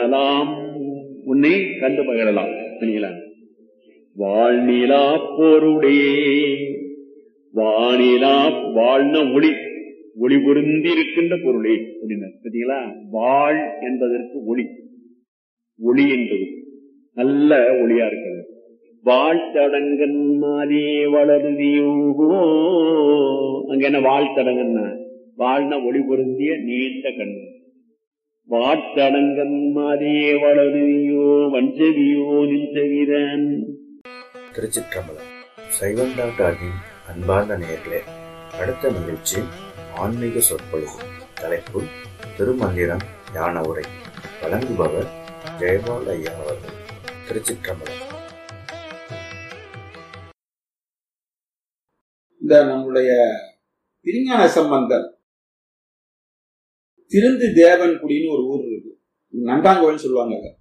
மகிழலாம் உன்னை கண்டு மகிழலாம் சரிங்களா வாழ்நிலா பொருளே வானிலா வாழ்ன ஒளி ஒளி பொருந்தி இருக்கின்ற பொருளே அப்படின்னா சரிங்களா வாழ் என்பதற்கு ஒளி ஒளி என்பது நல்ல ஒளியா இருக்கிறது வாழ்த்தடங்கன் மாதே வளருதியோகோ அங்க என்ன வாழ்த்தடங்கன்னா வாழ்ன ஒளி பொருந்திய நீண்ட கண்ணு வாட்டடங்கன் மாதே வளருதியோ வஞ்சவியோ நின்றவிரன் திருச்சிற்றம்பலம் சைவன் டாக்டரின் அன்பார்ந்த நேயர்களே அடுத்த நிகழ்ச்சி ஆன்மீக சொற்பொழிவு தலைப்பு திருமந்திரம் ஞான உரை வழங்குபவர் ஜெயபால் ஐயா அவர்கள் திருச்சிற்றம்பலம் இந்த நம்முடைய திருஞான சம்பந்தர் திருந்து தேவன்குடின்னு ஒரு ஊர் இருக்கு நண்டாங்கோயில் சொல்லுவாங்க அத.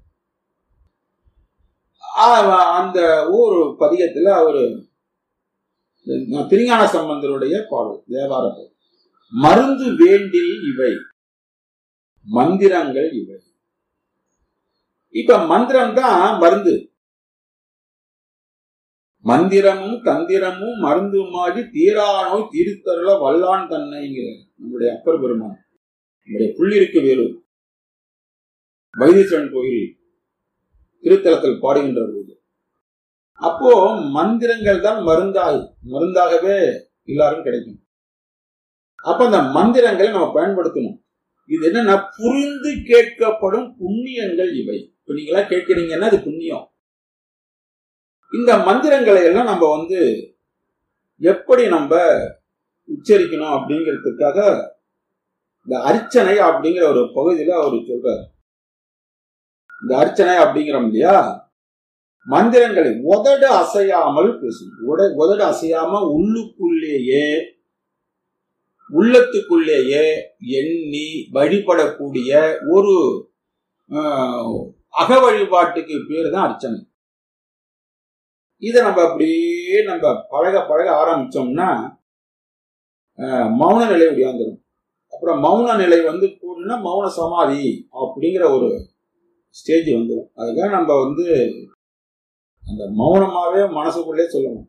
ஆ, அந்த ஊர் பதிகத்துல அவரு திருஞான சம்பந்தருடைய பாடல் தேவார பாடல் மருந்து வேண்டில் இவை மந்திரங்கள் இவை இப்ப மந்திரம் தான் மருந்து மந்திரமும் தந்திரமும் மருந்துமாகி தீரா நோய் தீர்த்தருள வல்லான் தன்னைங்கிற நம்முடைய அப்பர் பெருமான் நம்முடைய புள்ளிருக்கு வேலூர் வைத்தீஸ்வரன் கோயில் திருத்தலத்தில் பாடுகின்ற போது அப்போ மந்திரங்கள் தான் மருந்தாக மருந்தாகவே எல்லாரும் கிடைக்கும் அப்ப அந்த மந்திரங்களை நம்ம பயன்படுத்தணும் இது என்னன்னா புரிந்து கேட்கப்படும் புண்ணியங்கள் இவை இப்ப நீங்களா கேட்கிறீங்கன்னா அது புண்ணியம் இந்த மந்திரங்களை எல்லாம் நம்ம வந்து எப்படி நம்ம உச்சரிக்கணும் அப்படிங்கிறதுக்காக இந்த அர்ச்சனை அப்படிங்கிற ஒரு பகுதியில அவர் சொல்றாரு இந்த அர்ச்சனை அப்படிங்கிறோம் இல்லையா மந்திரங்களை உதடு அசையாமல் பேசணும் உட- உதடு அசையாம உள்ளுக்குள்ளேயே உள்ளத்துக்குள்ளேயே எண்ணி வழிபடக்கூடிய ஒரு ஆஹ், அக வழிபாட்டுக்கு பேர் தான் அர்ச்சனை இதை நம்ம அப்படியே நம்ம பழக பழக ஆரம்பிச்சோம்னா ஆஹ், மௌன நிலை உடையாந்துரும் அப்புறம் மௌன நிலை வந்து கூடுனா மௌன சமாதி அப்படிங்கிற ஒரு ஸ்டேஜ் வந்துடும் அதுக்காக நம்ம வந்து அந்த மௌனமாவே மனசுக்குள்ளே சொல்லணும்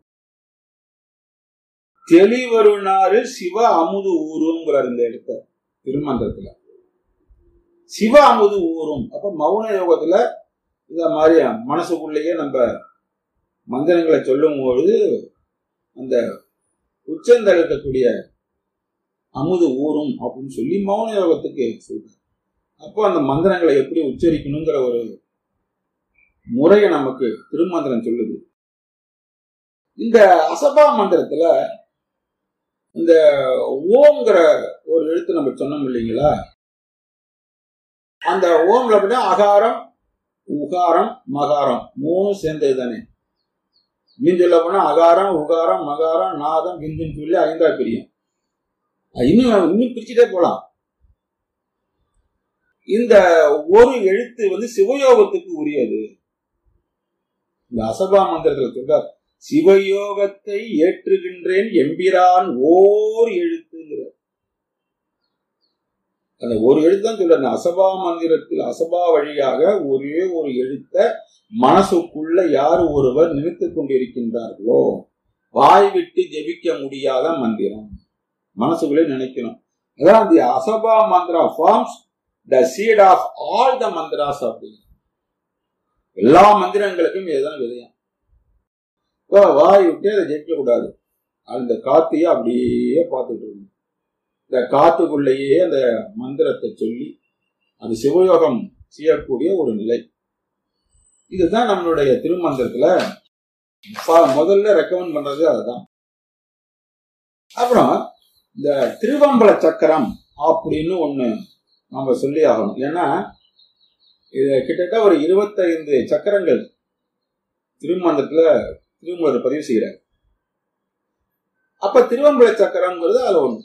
தெளிவருணாறு சிவ அமுது ஊருங்கிறார் இந்த இடத்த திருமந்திரத்துல சிவ அமுது ஊரும் அப்ப மௌன யோகத்துல இந்த மாதிரி மனசுக்குள்ளேயே நம்ம மந்திரங்களை சொல்லும் பொழுது அந்த உச்சந்தல் இருக்கக்கூடிய அமுது ஊரும் அப்படின்னு சொல்லி மௌன யோகத்துக்கு சொல்றாரு அப்போ அந்த மந்திரங்களை எப்படி உச்சரிக்கணுங்கிற ஒரு முறையை நமக்கு திருமந்திரம் சொல்லுது இந்த அசபா மந்திரத்துல இந்த ஓம்ங்கிற ஒரு எழுத்து நம்ம சொன்னோம் இல்லைங்களா அந்த ஓம்ல அப்படின்னா அகாரம் உகாரம் மகாரம் மூணு சேர்ந்தது தானே மீன் சொல்ல போனா அகாரம் உகாரம் மகாரம் நாதம் விந்துன்னு சொல்லி ஐந்தா பிரியும் அது இன்னும் இன்னும் பிரிச்சுட்டே போலாம் இந்த ஒரு எழுத்து வந்து சிவயோகத்துக்கு உரியது இந்த அசபா மந்திரத்துல சொல்றார் சிவயோகத்தை ஏற்றுகின்றேன் எம்பிரான் ஓர் எழுத்துங்கிற அந்த ஒரு எழுத்து தான் சொல்ற அந்த அசபா மந்திரத்தில் அசபா வழியாக ஒரே ஒரு எழுத்த மனசுக்குள்ள யார் ஒருவர் நினைத்துக் கொண்டிருக்கின்றார்களோ வாய் விட்டு ஜெபிக்க முடியாத மந்திரம் மனசுக்குள்ளே நினைக்கணும் அதான் the Ajapa mantra forms the seat of all the mantras அப்படி எல்லா மந்திரங்களுக்கும் இதுதான் விதயம் இப்போ வாய் விட்டு அதை ஜெயிக்க கூடாது அந்த காத்தையே அப்படியே பார்த்துட்டு இருக்கணும் இந்த காத்துக்குள்ளேயே அந்த மந்திரத்தை சொல்லி அது சிவயோகம் செய்யக்கூடிய ஒரு நிலை இதுதான் நம்மளுடைய திருமந்திரத்துல ப- முதல்ல ரெக்கமெண்ட் பண்றது அதுதான் அப்புறம் இந்த திருவம்பல சக்கரம் அப்படின்னு ஒண்ணு நம்ம சொல்லி ஆகணும் ஏன்னா இது கிட்டத்தட்ட ஒரு இருபத்தைந்து சக்கரங்கள் திருமந்திரத்துல திருமூலர் பதிவு செய்கிறார் அப்ப திருவம்பல சக்கரம்ங்கிறது அதுல ஒண்ணு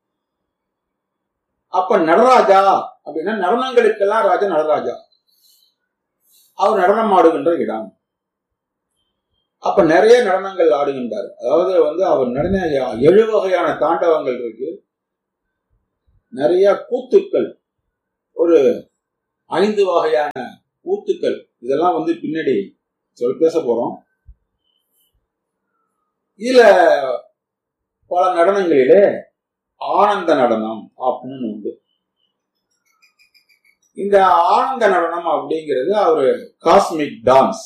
அப்ப நடராஜா அப்படின்னா நடனங்களுக்கெல்லாம் ராஜா நடராஜா அவர் நடனம் ஆடுகின்ற இடம் அப்ப நிறைய நடனங்கள் ஆடுகின்றார் அதாவது வந்து அவர் நடன ஏழு வகையான தாண்டவங்கள் இருக்கு நிறைய கூத்துக்கள் ஒரு ஐந்து வகையான கூத்துக்கள் இதெல்லாம் வந்து பின்னாடி சொல் பேச போறோம் இதுல பல நடனங்களிலே ஆனந்த நடனம் அப்படின்னு உண்டு இந்த ஆனந்த நடனம் அப்படிங்கிறது ஒரு காஸ்மிக் டான்ஸ்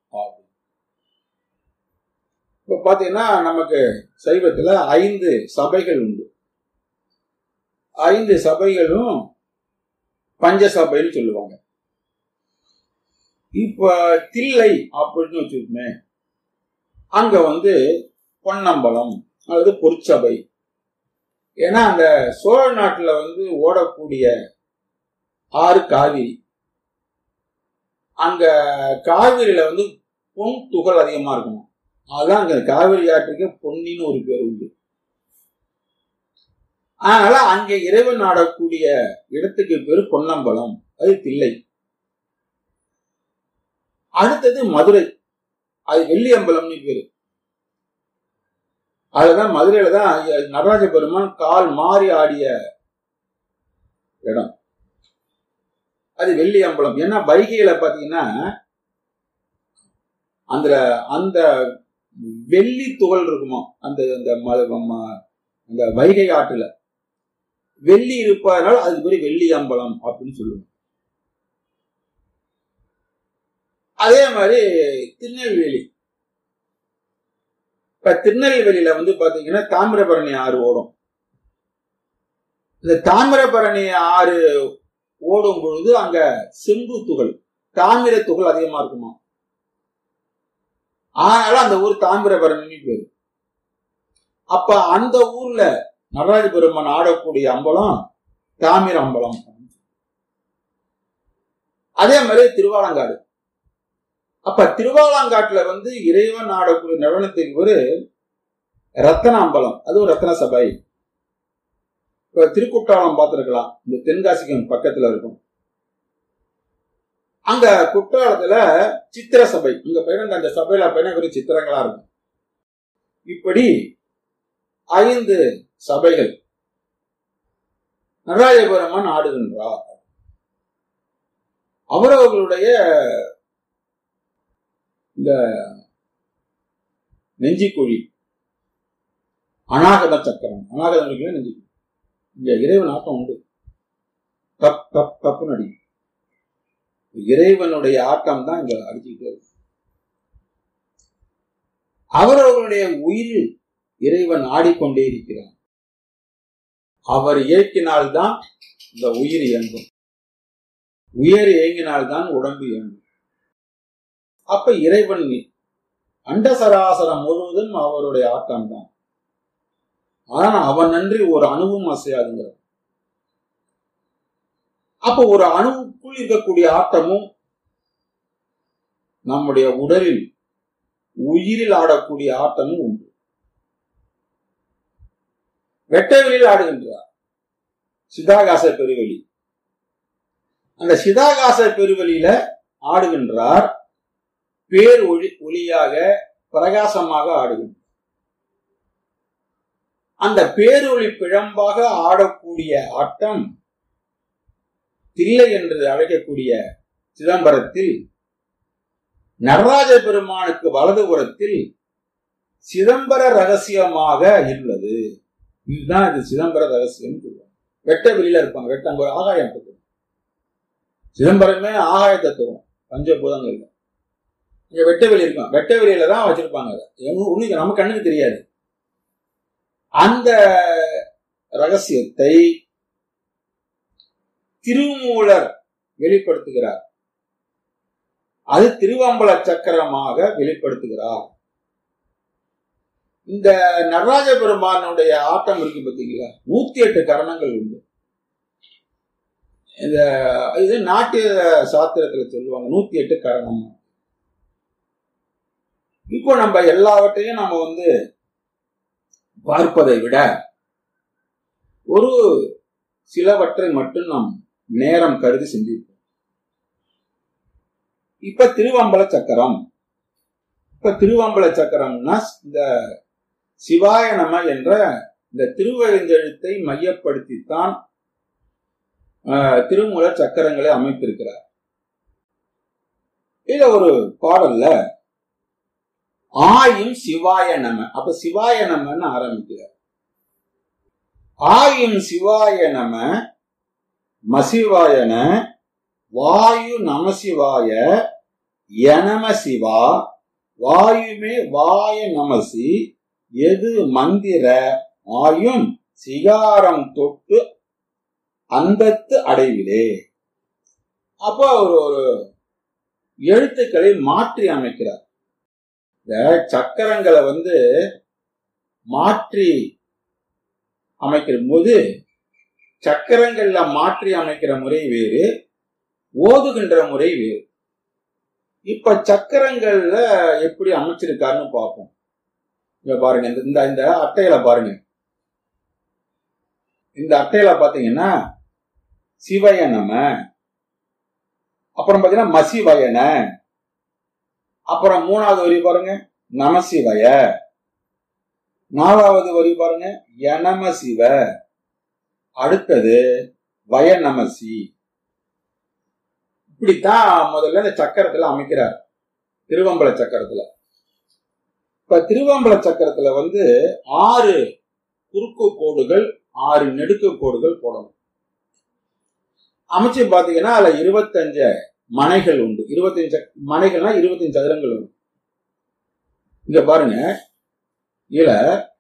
இப்ப பாத்தீங்கன்னா நமக்கு சைவத்துல ஐந்து சபைகள் உண்டு ஐந்து சபைகளும் பஞ்ச சபைன்னு சொல்லுவாங்க இப்ப தில்லை அப்படின்னு வச்சுக்கோமே அங்க வந்து பொன்னம்பலம் அல்லது பொற்சபை ஏன்னா அந்த சோழ நாட்டுல வந்து ஓடக்கூடிய ஆறு காவிரி அங்க காவிரியில வந்து பொன் துகள் அதிகமா இருக்கணும் அதுதான் அங்க காவிரி ஆற்றுக்கு பொன்னின்னு ஒரு பேர் உண்டு அதனால அங்கே இறைவன் ஆடக்கூடிய இடத்துக்கு பேரு பொன்னம்பலம் அது தில்லை அடுத்தது மதுரை அது வெள்ளியம்பலம்னு பேரு அதுதான் மதுரையில தான் நடராஜ பெருமான் கால் மாறி ஆடிய இடம் அது வெள்ளி அம்பலம் ஏன்னா வைகையில பாத்தீங்கன்னா அந்த அந்த வெள்ளி துகள் இருக்குமா அந்த அந்த அந்த வைகை ஆற்றுல வெள்ளி இருப்பதனால அதுக்கு பேர் வெள்ளி அம்பலம் அப்படின்னு சொல்லுவோம் அதே மாதிரி திருநெல்வேலி இப்ப திருநெல்வேலியில வந்து பாத்தீங்கன்னா தாமிரபரணி ஆறு ஓடும் இந்த தாமிரபரணி ஆறு ஓடும் பொழுது அங்க செம்பு துகள் தாமிர துகள் அதிகமா இருக்குமா அதனால அந்த ஊர் தாமிரபரணி பேரு அப்ப அந்த ஊர்ல நடராஜ பெருமான் ஆடக்கூடிய அம்பலம் தாமிர அம்பலம் அதே மாதிரி திருவாலங்காடு அப்ப திருவாலங்காட்டுல வந்து இறைவன் ஆடக்கூடிய நடனத்துக்கு ஒரு ரத்தன அம்பலம் அதுவும் ரத்தன சபை இப்ப திருக்குற்றாலம் பார்த்திருக்கலாம் இந்த தென்காசிக்கு பக்கத்துல இருக்கும் அங்க குற்றாலத்துல சித்திர சபை இங்க பயிர்ந்த அந்த சபையில பயின ஒரு சித்திரங்களா இருக்கும் இப்படி ஐந்து சபைகள் நடராஜபெருமான் ஆடுகின்றார் அவரவர்களுடைய இந்த நெஞ்சிக்குழி அநாகத சக்கரம் அநாகத நெஞ்சிக்குழி இங்க இறைவன் ஆட்டம் உண்டு கப் கப் கப்புன்னு அடி இறைவனுடைய ஆட்டம் தான் இங்க அடிச்சுக்கிட்டே இருக்கு அவரவர்களுடைய உயிர் இறைவன் ஆடிக்கொண்டே இருக்கிறார் அவர் இயக்கினால்தான் இந்த உயிர் இயங்கும் உயிர் இயங்கினால்தான் உடம்பு இயங்கும் அப்ப இறைவன் அண்டசராசரம் முழுவதும் அவருடைய ஆட்டம் தான் ஆனா அவன் நன்றி ஒரு அணுவும் அசையாதுங்கிற அப்ப ஒரு அணுவுக்குள் இருக்கக்கூடிய ஆட்டமும் நம்முடைய உடலில் உயிரில் ஆடக்கூடிய ஆட்டமும் உண்டு வெட்டவெளியில் ஆடுகின்றார் சிதாகாச பெருவெளி அந்த சிதாகாச பெருவெளியில ஆடுகின்றார் பேர் ஒளி ஒளியாக பிரகாசமாக ஆடுகின்றார் அந்த பேரொளி பிழம்பாக ஆடக்கூடிய ஆட்டம் தில்லை என்று அழைக்கக்கூடிய சிதம்பரத்தில் நடராஜ பெருமானுக்கு வலதுபுறத்தில் சிதம்பர ரகசியமாக உள்ளது இதுதான் இது சிதம்பர ரகசியம் சொல்லுவாங்க வெட்ட வெளியில இருப்பாங்க வெட்ட அங்க ஒரு ஆகாயம் தத்துவம் சிதம்பரமே ஆகாய தத்துவம் பஞ்சபூதங்கள்ல இங்க வெட்ட வெளி இருக்கும் வெட்ட வெளியில தான் வச்சிருப்பாங்க அதை ஒண்ணு நம்ம கண்ணுக்கு தெரியாது அந்த ரகசியத்தை திருமூலர் வெளிப்படுத்துகிறார் அது திருவம்பல சக்கரமாக வெளிப்படுத்துகிறார் இந்த நடராஜ பெருமானுடைய ஆட்டம் இருக்கு பார்த்தீங்களா நூத்தி எட்டு கரணங்கள் உண்டு இந்த இது நாட்டிய சாத்திரத்துல சொல்லுவாங்க நூத்தி எட்டு கரணம் இப்போ நம்ம எல்லாவற்றையும் நம்ம வந்து பார்ப்பதை விட ஒரு சிலவற்றை மட்டும் நாம் நேரம் கருதி சிந்திப்போம் இப்ப திருவம்பல சக்கரம் இப்ப திருவம்பல சக்கரம்னா இந்த சிவாய நம என்ற இந்த திருவெழுந்தெழுத்தை மையப்படுத்தித்தான் ஆஹ், திருமூலர் சக்கரங்களை அமைத்திருக்கிறார் இதுல ஒரு பாடல்ல ஆயும் சிவாய நம அப்ப சிவாய நமன்னு ஆரம்பிக்கிறார் ஆயும் சிவாய நம மசிவாயன வாயு நமசிவாய யனம சிவா வாயுமே வாய நமசி எது மந்திர ஆயும் சிகாரம் தொட்டு அந்தத்து அடைவிலே அப்போ ஒரு ஒரு எழுத்துக்களை மாற்றி அமைக்கிறார் இந்த சக்கரங்களை வந்து மாற்றி அமைக்கிற போது சக்கரங்கள்ல மாற்றி அமைக்கிற முறை வேறு ஓதுகின்ற முறை வேறு இப்ப சக்கரங்கள்ல எப்படி அமைச்சிருக்காருன்னு பார்ப்போம் இங்க பாருங்க இந்த- இந்த இந்த அட்டையில பாருங்க இந்த அட்டையில பாத்தீங்கன்னா சிவய நம அப்புறம் பாத்தீங்கன்னா மசிவயன அப்புறம் மூணாவது வரி பாருங்க நமசிவய நாலாவது வரி பாருங்க யனம சிவ அடுத்தது வய நமசி இப்படித்தான் முதல்ல இந்த சக்கரத்துல அமைக்கிறார் திருவம்பல சக்கரத்துல இப்ப திருவம்பல சக்கரத்துல வந்து ஆறு குறுக்கு கோடுகள் ஆறு நெடுக்கு கோடுகள் போடணும் அமைச்சு பாத்தீங்கன்னா அதுல இருபத்தஞ்சு மனைகள் உண்டு இருபத்தஞ்சு மனைகள்னா இருபத்தஞ்சு சதுரங்கள் உண்டு இங்க பாருங்க இதுல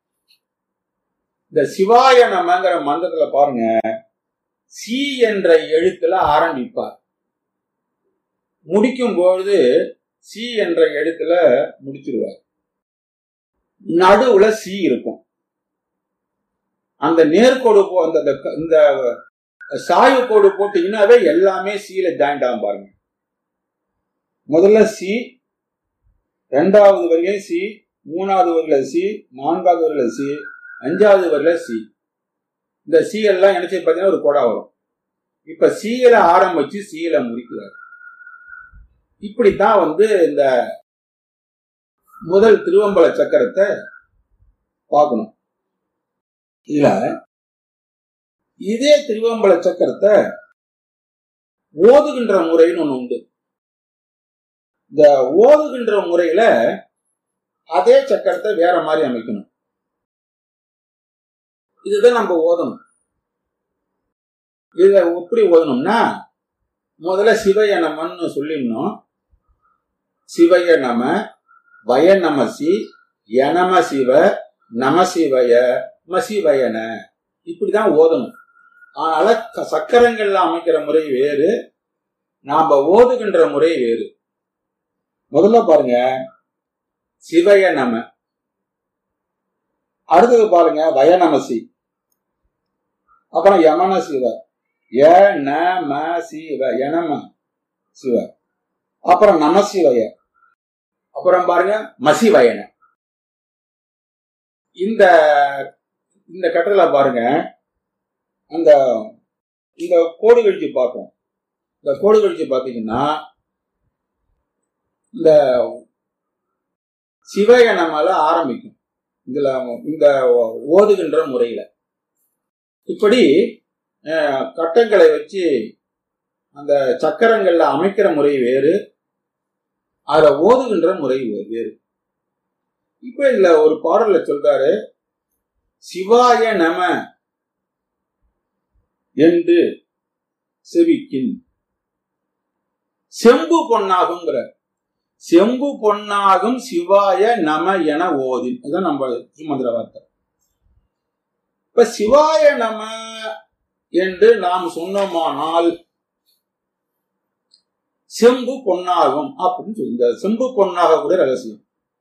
இந்த சிவாய நமங்கிற மந்திரத்துல பாருங்க சி என்ற எழுத்துல ஆரம்பிப்பார் முடிக்கும் பொழுது சி என்ற எழுத்துல முடிச்சிருவார் நடுவுல சி இருக்கும் அந்த நேர்கோடு போ அந்த அந்த- இந்த சாய்வு கோடு போட்டீங்கன்னாவே எல்லாமே சீல ஜாயிண்ட் ஆகும் பாருங்க முதல்ல சி ரெண்டாவது வரியில சி மூணாவது வரியில சி நான்காவது வரியில சி அஞ்சாவது வரியில சி இந்த சி எல்லாம் என்ன செய்ய பார்த்தீங்கன்னா ஒரு கோடா வரும் இப்ப சீல ஆரம்பிச்சு சீல முடிக்கிறார் இப்படித்தான் வந்து இந்த முதல் திருவம்பல சக்கரத்தை பார்க்கணும் இதுல இதே திருவம்பல சக்கரத்தை ஓதுகின்ற முறைன்னு ஒண்ணு உண்டு இந்த ஓதுகின்ற முறையில அதே சக்கரத்தை வேற மாதிரி அமைக்கணும் இதுதான் நம்ம ஓதணும் இத எப்படி ஓதணும்னா முதல்ல சிவய நமன்னு சொல்லிடணும் சிவய நம வய நமசி யனம சிவ நம சிவய மசிவயன இப்படிதான் ஓதணும் அதனால க- சக்கரங்கள்ல அமைக்கிற முறை வேறு நாம ஓதுகின்ற முறை வேறு முதல்ல பாருங்க சிவய நம அடுத்தது பாருங்க வயநமசி அப்புறம் யமன சிவ ய ந ம சிவ யனம சிவ அப்புறம் நமசிவய அப்புறம் பாருங்க மசிவயன இந்த இந்த கட்டத்துல பாருங்க அந்த இந்த கோடு கழிச்சு பார்ப்போம் இந்த கோடு கழிச்சு பார்த்தீங்கன்னா இந்த சிவயனமால ஆரம்பிக்கும் இதுல இந்த ஓதுகின்ற முறையில இப்படி அஹ், கட்டங்களை வச்சு அந்த சக்கரங்கள்ல அமைக்கிற முறை வேறு அதுல ஓதுகின்ற முறை வே- வேறு இப்ப இதுல ஒரு பாடல்ல சொல்றாரு சிவாய நம என்று செவிக்கின் செம்பு பொன்னாகுங்கிற செம்பு பொன்னாகும் சிவாய நம என ஓதி இதான் நம்ம திருமந்திர வார்த்தை இப்ப சிவாய நம என்று நாம் சொன்னோமானால் செம்பு பொன்னாகும் அப்படின்னு சொல்லி இந்த செம்பு பொன்னாக கூட ரகசியம்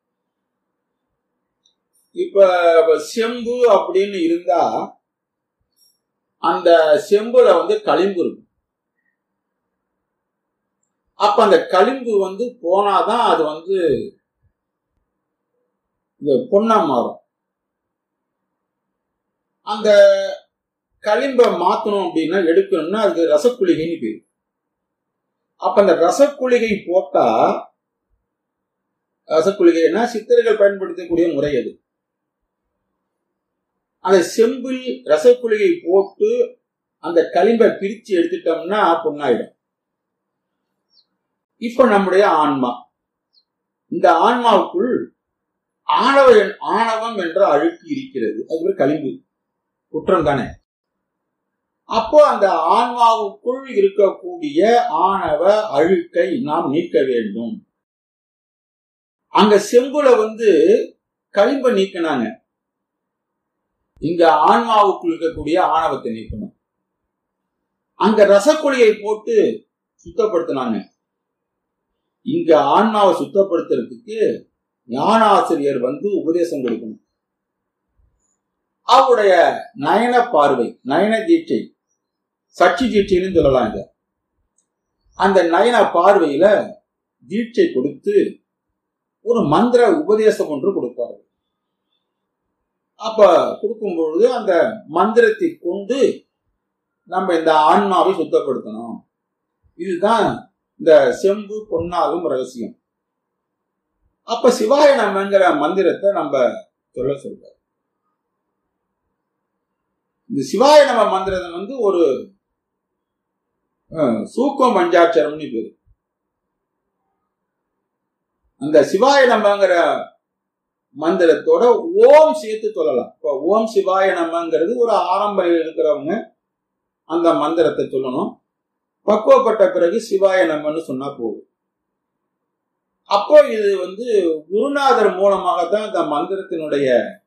இப்ப இப்ப செம்பு அப்படின்னு இருந்தா அந்த செம்புல வந்து களிம்பு இருக்கும் அப்ப அந்த களிம்பு வந்து போனாதான் அது வந்து இந்த பொண்ணா மாறும் அந்த களிம்பை மாத்தணும் அப்படின்னா எடுக்கணும்னா அதுக்கு ரசக்குளிகைன்னு பேரு அப்ப அந்த ரசக்குளிகை போட்டா ரசக்குளிகைன்னா சித்தர்கள் பயன்படுத்தக்கூடிய முறை அது அந்த செம்பில் ரசக்குளிகை போட்டு அந்த களிம்பை பிரிச்சு எடுத்துட்டோம்னா பொண்ணாயிடும் இப்ப நம்முடைய ஆன்மா இந்த ஆன்மாவுக்குள் ஆணவ ஆணவம் என்ற அழுக்கு இருக்கிறது அது ஒரு களிம்பு குற்றம் தானே அப்போ அந்த ஆன்மாவுக்குள் இருக்கக்கூடிய ஆணவ அழுக்கை நாம் நீக்க வேண்டும் அங்க செம்புல வந்து களிம்ப நீக்கினாங்க இங்க ஆன்மாவுக்குள் இருக்கக்கூடிய ஆணவத்தை நீக்கணும் அங்க ரசக்குழியை போட்டு சுத்தப்படுத்தினாங்க இங்க ஆன்மாவை சுத்தப்படுத்துறதுக்கு ஞானாசிரியர் வந்து உபதேசம் கொடுக்கணும் அவருடைய நயன பார்வை நயன தீட்சை சச்சி தீட்சைன்னு சொல்லலாம் இத அந்த நயன பார்வையில தீட்சை கொடுத்து ஒரு மந்திர உபதேசம் ஒன்று கொடுப்பாரு அப்ப கொடுக்கும் பொழுது அந்த மந்திரத்தை கொண்டு நம்ம இந்த ஆன்மாவை சுத்தப்படுத்தணும் இதுதான் இந்த செம்பு பொன்னாகும் ரகசியம் அப்ப சிவாய நம்மங்கிற மந்திரத்தை நம்ம சொல்ல சொல்ற இந்த சிவாய நம்ம மந்திரம் வந்து ஒரு சூக்கம் பஞ்சாட்சரம்னு பேரு அந்த சிவாய நம்மங்கிற மந்திரத்தோட ஓம் சேர்த்து சொல்லலாம் இப்போ ஓம் சிவாய நம்மங்கிறது ஒரு ஆரம்ப இருக்கிறவங்க அந்த மந்திரத்தை சொல்லணும் பக்குவப்பட்ட பிறகு சிவாய நம்மன்னு சொன்னா போதும் அப்போ இது வந்து குருநாதர் மூலமாகத்தான் இந்த மந்திரத்தினுடைய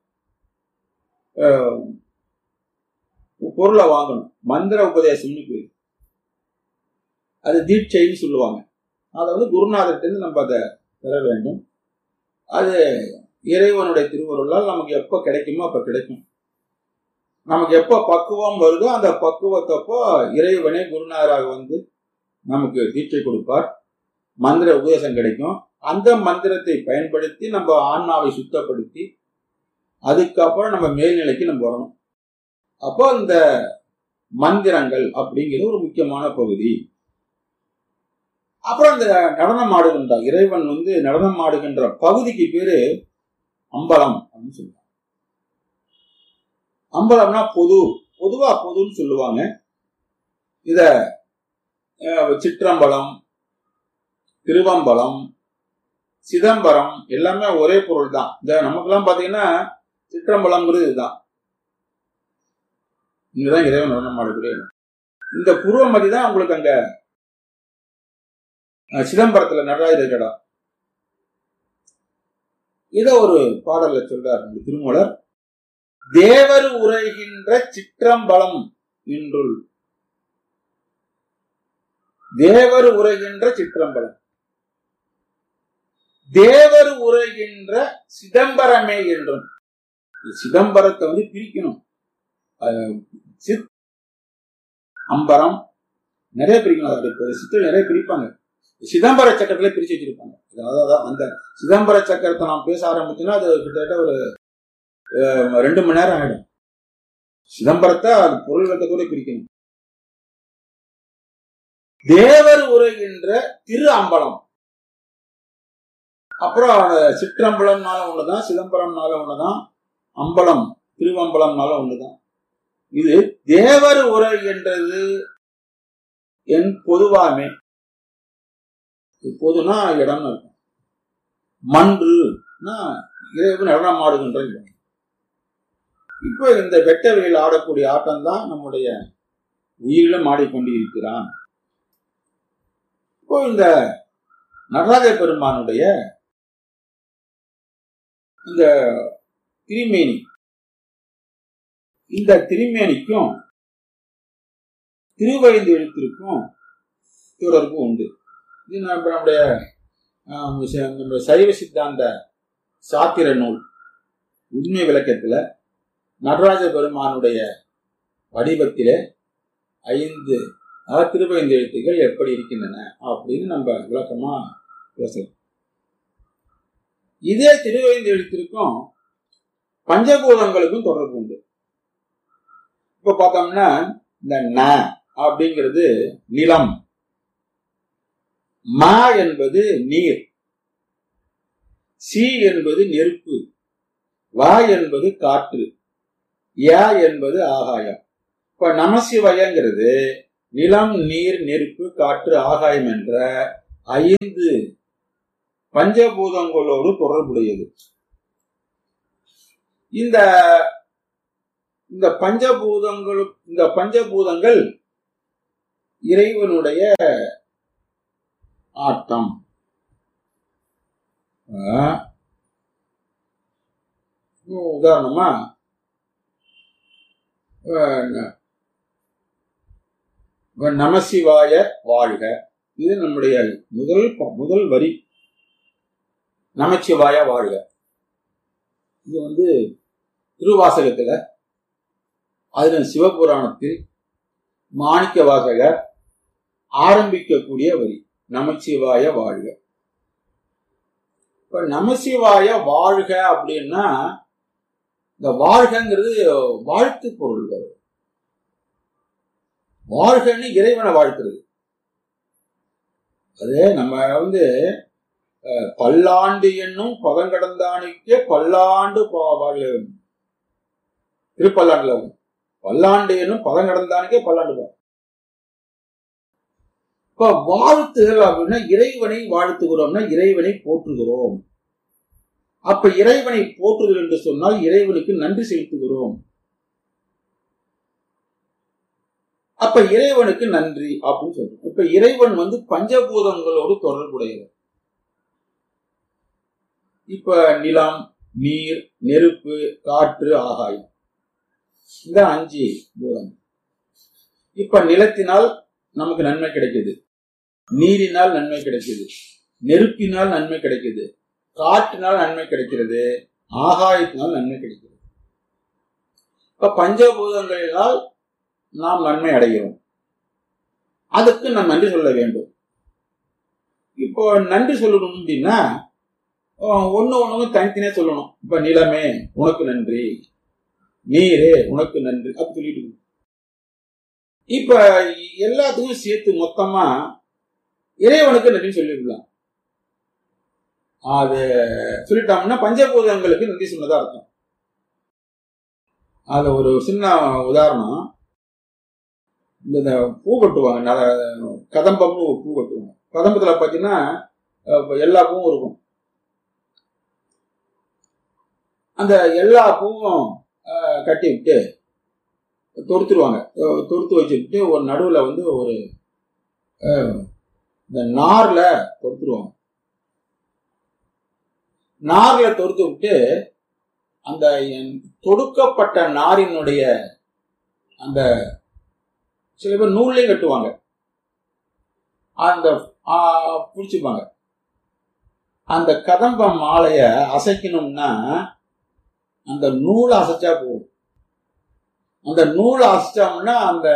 பொருளை வாங்கணும் மந்திர உபதேசம்னு பேரு அது தீட்சைன்னு சொல்லுவாங்க அதை வந்து குருநாதர்கிட்ட நம்ம அதை பெற வேண்டும் அது இறைவனுடைய திருவருளால் நமக்கு எப்போ கிடைக்குமோ அப்போ கிடைக்கும் நமக்கு எப்போ பக்குவம் வருதோ அந்த பக்குவத்தப்போ இறைவனே குருநாதராக வந்து நமக்கு தீட்சை கொடுப்பார் மந்திர உபதேசம் கிடைக்கும் அந்த மந்திரத்தை பயன்படுத்தி நம்ம ஆன்மாவை சுத்தப்படுத்தி அதுக்கப்புறம் நம்ம மேல்நிலைக்கு நம்ம வரணும் அப்போ இந்த மந்திரங்கள் அப்படிங்கிறது ஒரு முக்கியமான பகுதி அப்புறம் இந்த நடனம் ஆடுகின்ற இறைவன் வந்து நடனம் ஆடுகின்ற பகுதிக்கு பேரு அம்பலம் அப்படின்னு சொல்லுவாங்க அம்பலம்னா பொது பொதுவா பொதுன்னு சொல்லுவாங்க இத சிற்றம்பலம் திருவம்பலம் சிதம்பரம் எல்லாமே ஒரே பொருள் தான் இந்த நமக்கெல்லாம் பாத்தீங்கன்னா சிற்றம்பலம்ங்கிறது இதுதான் இங்கதான் இறைவன் நடனம் ஆடக்கூடிய இந்த புருவமதி தான் உங்களுக்கு அங்க சிதம்பரத்துல நடராஜர் இடம் இத ஒரு பாடல்ல சொல்றார் திருமூலர் தேவர் உரைகின்ற சிற்றம்பலம் இன்றுள் தேவர் உரைகின்ற சிற்றம்பலம் தேவர் உரைகின்ற சிதம்பரமே என்றும் சிதம்பரத்தை வந்து பிரிக்கணும் சித் அம்பரம் நிறைய பிரிக்கணும் சித்தர் நிறைய பிரிப்பாங்க சிதம்பர சக்கரத்துல பிரிச்சு வச்சிருப்பாங்க அதாவது அந்த சிதம்பர சக்கரத்தை நாம் பேச ஆரம்பிச்சோம்னா அது கிட்டத்தட்ட ஒரு ரெண்டு மணி நேரம் ஆயிடும் சிதம்பரத்தை அது பொருள் விளக்கத்தோட பிரிக்கணும் தேவர் உரைகின்ற திரு அம்பலம் அப்புறம் சிற்றம்பலம்னால ஒண்ணுதான் சிதம்பரம்னால ஒண்ணுதான் அம்பலம் திருவம்பலம்னால ஒண்ணுதான் இது தேவர் உரைகின்றது என் பொதுவாமே பொதுனா இடம்னு இருக்கும் மன்றுனா இறைவன் நடனம் ஆடுகின்ற இடம் இப்போ இந்த வெட்ட வெளியில் ஆடக்கூடிய ஆட்டம் தான் நம்முடைய உயிரிலும் ஆடிக்கொண்டு இருக்கிறான் இப்போ இந்த நடராஜ பெருமானுடைய இந்த திருமேனி இந்த திருமேனிக்கும் திருவழிந்து எழுத்திற்கும் தொடர்பு உண்டு இது நம்ம நம்முடைய நம்முடைய சைவ சித்தாந்த சாத்திர நூல் உண்மை விளக்கத்துல நடராஜ பெருமானுடைய வடிவத்திலே ஐந்து திருவைந்து எழுத்துக்கள் எப்படி இருக்கின்றன அப்படின்னு நம்ம விளக்கமா பேசலாம் இதே திருவைந்து எழுத்திற்கும் பஞ்சபூதங்களுக்கும் தொடர்பு உண்டு இப்ப பார்த்தோம்னா இந்த ந அப்படிங்கிறது நிலம் மா என்பது நீர் சி என்பது நெருப்பு வா என்பது காற்று யா என்பது ஆகாயம் இப்ப நமசிவயங்கிறது நிலம் நீர் நெருப்பு காற்று ஆகாயம் என்ற ஐந்து பஞ்சபூதங்களோடு தொடர்புடையது இந்த இந்த பஞ்சபூதங்கள் இந்த பஞ்சபூதங்கள் இறைவனுடைய ஆட்டம் ஆ. இன்னும் உதாரணமா அஹ், ந- நமசிவாய வாழ்க இது நம்முடைய முதல் ப- முதல் வரி நமச்சிவாய வாழ்க இது வந்து திருவாசகத்துல அதுல சிவபுராணத்தில் மாணிக்க வாசகர் ஆரம்பிக்கக்கூடிய வரி நமச்சிவாய வாழ்க இப்ப நமசிவாய வாழ்க அப்படின்னா இந்த வாழ்கங்கிறது வாழ்த்து பொருள் வரும் வாழ்கன்னு இறைவனை வாழ்த்துறது அது நம்ம வந்து அஹ், பல்லாண்டு என்னும் பதங்கடந்தானுக்கே பல்லாண்டு பா- வாழ்க திருப்பல்லாண்டுல வரும். பல்லாண்டு என்னும் பதங்கடந்தானுக்கே பல்லாண்டு வாழ். இப்ப வாழ்த்துகள் அப்படின்னா இறைவனை வாழ்த்துகிறோம்னா இறைவனை போற்றுகிறோம் அப்ப இறைவனை போற்றுதல் என்று சொன்னால் இறைவனுக்கு நன்றி செலுத்துகிறோம் அப்ப இறைவனுக்கு நன்றி அப்படின்னு சொல்றோம் இப்ப இறைவன் வந்து பஞ்சபூதங்களோடு தொடர்புடையவர் இப்ப நிலம் நீர் நெருப்பு காற்று ஆகாயம் இந்த அஞ்சு பூதம் இப்ப நிலத்தினால் நமக்கு நன்மை கிடைக்குது நீரினால் நன்மை கிடைக்குது நெருப்பினால் நன்மை கிடைக்குது காற்றினால் நன்மை கிடைக்கிறது ஆகாயத்தினால் நன்மை கிடைக்கிறது இப்ப பஞ்சபூதங்களினால் நாம் நன்மை அடைகிறோம் அதுக்கு நாம் நன்றி சொல்ல வேண்டும் இப்போ நன்றி சொல்லணும் அப்படின்னா அஹ், ஒண்ணு ஒண்ணு தனித்தனியா சொல்லணும் இப்ப நிலமே உனக்கு நன்றி நீரே உனக்கு நன்றி அப்படி சொல்லிட்டு இருக்கணும். இப்ப எல்லாத்துக்கும் சேர்த்து மொத்தமா இறைவனுக்கு நன்றி சொல்லிடலாம் அது சொல்லிட்டோம்னா பஞ்சபூதங்களுக்கு நன்றி சொன்னதா அர்த்தம் அது ஒரு சின்ன உதாரணம் இந்த இந்த பூ கட்டுவாங்க நர- கதம்பம்னு ஒரு பூ கட்டுவாங்க கதம்பத்துல பாத்தீங்கன்னா அஹ், எல்லா பூவும் இருக்கும் அந்த எல்லா பூவும் அஹ், கட்டி விட்டு தொடுத்துருவாங்க அஹ், தொடுத்து வச்சுக்கிட்டு ஒரு நடுவுல வந்து ஒரு அஹ், இந்த நார்ல தொடுத்துருவாங்க நார்ல தொடுத்து விட்டு அந்த என் தொடுக்கப்பட்ட நாரினுடைய அந்த சில பேர் நூல்லையும் கட்டுவாங்க அந்த ஆ, புடிச்சுப்பாங்க அந்த கதம்ப மாலைய அசைக்கணும்னா அந்த நூலை அசைச்சா போதும் அந்த நூலை அசைச்சோம்னா அந்த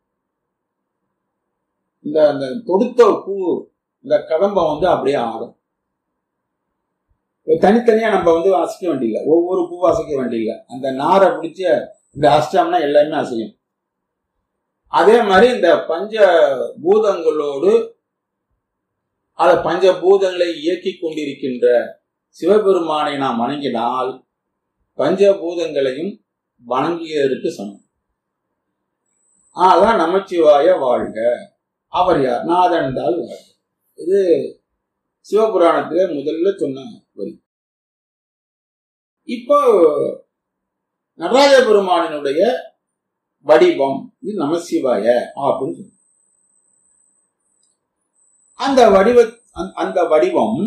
இந்த அந்த தொடுத்த பூ இந்த கதம்பம் வந்து அப்படியே ஆடும் தனித்தனியா நம்ம வந்து அசைக்க வேண்டியதில்லை ஒவ்வொரு பூவும் அசைக்க வேண்டியதில்லை அந்த நாரை பிடிச்சி இந்த அசிட்டம்னா எல்லாமே அசையும் அதே மாதிரி இந்த பஞ்ச பூதங்களோடு அத பஞ்ச பூதங்களை இயக்கி கொண்டிருக்கின்ற சிவபெருமானை நாம் வணங்கினால் பஞ்சபூதங்களையும் வணங்கியதற்கு சமம் அதான் நமச்சிவாய வாழ்க அவர் யார் நாதன்தால் வாழ்க இது சிவபுராணத்திலே முதல்ல சொன்ன வரி இப்போ நடராஜ பெருமானினுடைய வடிவம் இது நமசிவாய அப்படின்னு சொல்லுவோம். அந்த வடிவ அந்த- அந்த வடிவம்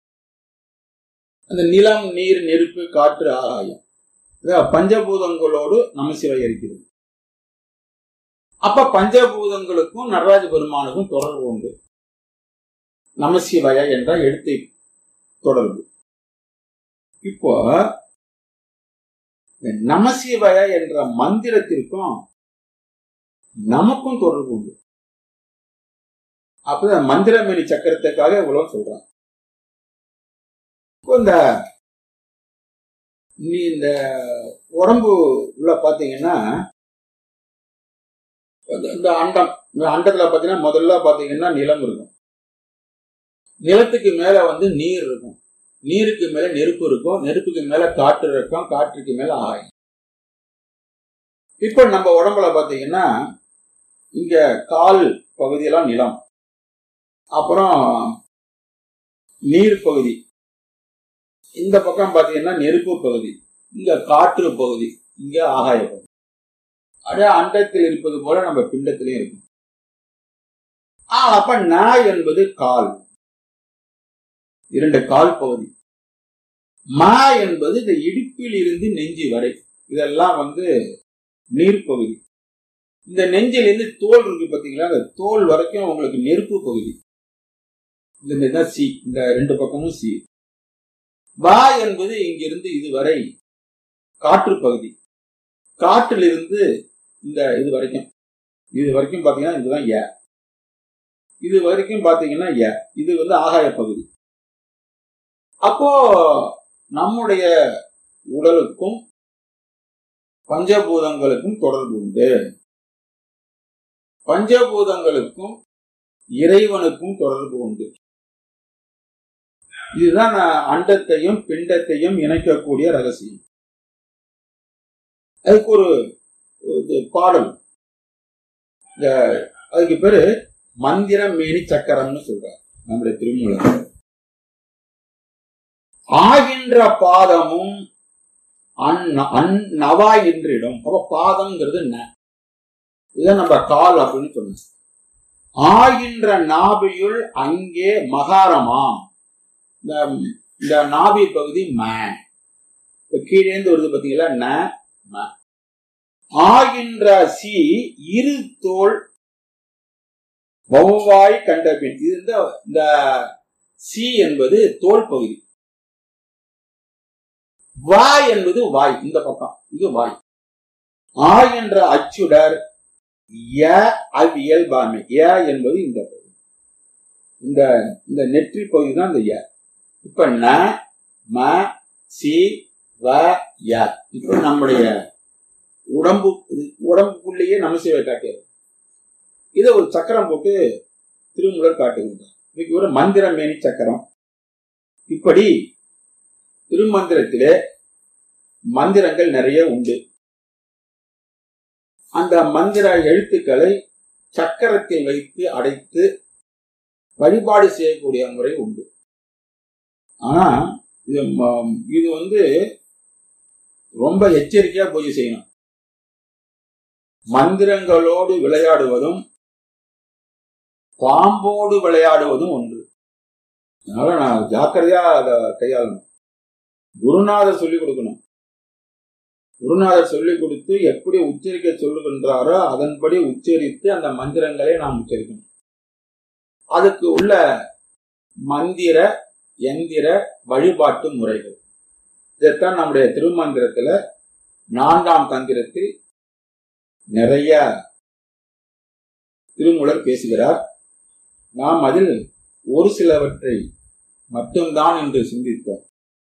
அந்த நிலம் நீர் நெருப்பு காற்று ஆகாயம் இதான் பஞ்சபூதங்களோடு நமசிவாய இருக்கிறது அப்ப பஞ்சபூதங்களுக்கும் நடராஜ பெருமானுக்கும் தொடர்பு உண்டு நமசிவாய என்ற எழுத்தை தொடர்பு இப்போ இந்த நமசிவாய என்ற மந்திரத்திற்கும் நமக்கும் தொடர்பு உண்டு அப்பதான் மந்திரமேனி சக்கரத்துக்காக இவ்வளவு சொல்றான் இப்போ இந்த நீ இந்த உடம்பு உள்ள பாத்தீங்கன்னா இந்த- இந்த அண்டம் இந்த அண்டத்துல பாத்தீங்கன்னா முதல்ல பாத்தீங்கன்னா நிலம் இருக்கும் நிலத்துக்கு மேல வந்து நீர் இருக்கும் நீருக்கு மேல நெருப்பு இருக்கும் நெருப்புக்கு மேல காற்று இருக்கும் காற்றுக்கு மேல ஆகாயம் இப்ப நம்ம உடம்புல பாத்தீங்கன்னா இங்க கால் பகுதியெல்லாம் நிலம் அப்புறம் நீர் பகுதி இந்த பக்கம் பாத்தீங்கன்னா நெருப்பு பகுதி இங்க காற்று பகுதி இங்க ஆகாய பகுதி அதே அண்டத்தில் இருப்பது போல நம்ம பிண்டத்திலையும் இருக்கும் ஆ, அப்ப ந என்பது கால் இரண்டு கால் பகுதி ம என்பது இந்த இடுப்பில் இருந்து நெஞ்சு வரை இதெல்லாம் வந்து நீர் பகுதி இந்த நெஞ்சிலிருந்து தோல் இருக்கு பாத்தீங்களா அந்த தோல் வரைக்கும் உங்களுக்கு நெருப்பு பகுதி இந்த இதுதான் சி இந்த ரெண்டு பக்கமும் சி வா என்பது இங்கிருந்து இதுவரை காற்று பகுதி காற்றிலிருந்து இந்த இது வரைக்கும் இது வரைக்கும் பாத்தீங்கன்னா இதுதான் ஏ இது வரைக்கும் பாத்தீங்கன்னா ஏ இது வந்து ஆகாய பகுதி அப்போ நம்முடைய உடலுக்கும் பஞ்சபூதங்களுக்கும் தொடர்பு உண்டு பஞ்சபூதங்களுக்கும் இறைவனுக்கும் தொடர்பு உண்டு இதுதான் அண்டத்தையும் பிண்டத்தையும் இணைக்கக்கூடிய ரகசியம் அதுக்கு ஒரு ஒரு பாடல் இந்த அதுக்கு பேரு மந்திர மேனி சக்கரம்னு சொல்றார் நம்முடைய திருமூலர் ஆகின்ற பாதமும் அந் அந்நவா என்றிடும் அப்ப பாதம்ங்கிறது ந இதை நம்ம கால் அப்படின்னு சொன்னோம் ஆகின்ற நாபியுள் அங்கே மகாரமாம் இந்த இந்த நாபி பகுதி ம இப்ப கீழே இருந்து வருது பாத்தீங்களா ந ம ஆகின்ற சி இரு தோல் வௌவாய் கண்ட பின் இது இந்த இந்த சி என்பது தோல் பகுதி வாய் என்பது வாய் இந்த பக்கம் இது வாய் ஆ என்ற அச்சுடர் ய அவ்வியல்பாமை ய என்பது இந்த பகுதி இந்த இந்த நெற்றி பகுதி தான் இந்த ய இப்ப ந ம சி வ ய இப்ப நம்முடைய உடம்பு இது உடம்புக்குள்ளேயே நமசிவை காட்டியது இதை ஒரு சக்கரம் போட்டு திருமுறர் காட்டுகின்றார் இன்னைக்கு ஒரு மந்திர மேனி சக்கரம் இப்படி திருமந்திரத்திலே மந்திரங்கள் நிறைய உண்டு அந்த மந்திர எழுத்துக்களை சக்கரத்தில் வைத்து அடைத்து வழிபாடு செய்யக்கூடிய முறை உண்டு ஆனா இது ம- இது வந்து ரொம்ப எச்சரிக்கையா பூஜை செய்யணும் மந்திரங்களோடு விளையாடுவதும் பாம்போடு விளையாடுவதும் ஒன்று அதனால நான் ஜாக்கிரதையா அதை கையாளணும் குருநாதர் சொல்லிக் கொடுக்கணும் குருநாதர் சொல்லிக் கொடுத்து எப்படி உச்சரிக்க சொல்லுகின்றாரோ அதன்படி உச்சரித்து அந்த மந்திரங்களை நாம் உச்சரிக்கணும் அதுக்கு உள்ள மந்திர எந்திர வழிபாட்டு முறைகள் இதைத்தான் நம்முடைய திருமந்திரத்துல நான்காம் தந்திரத்தில் நிறைய திருமூலர் பேசுகிறார் நாம் அதில் ஒரு சிலவற்றை மட்டும்தான் என்று சிந்தித்தோம்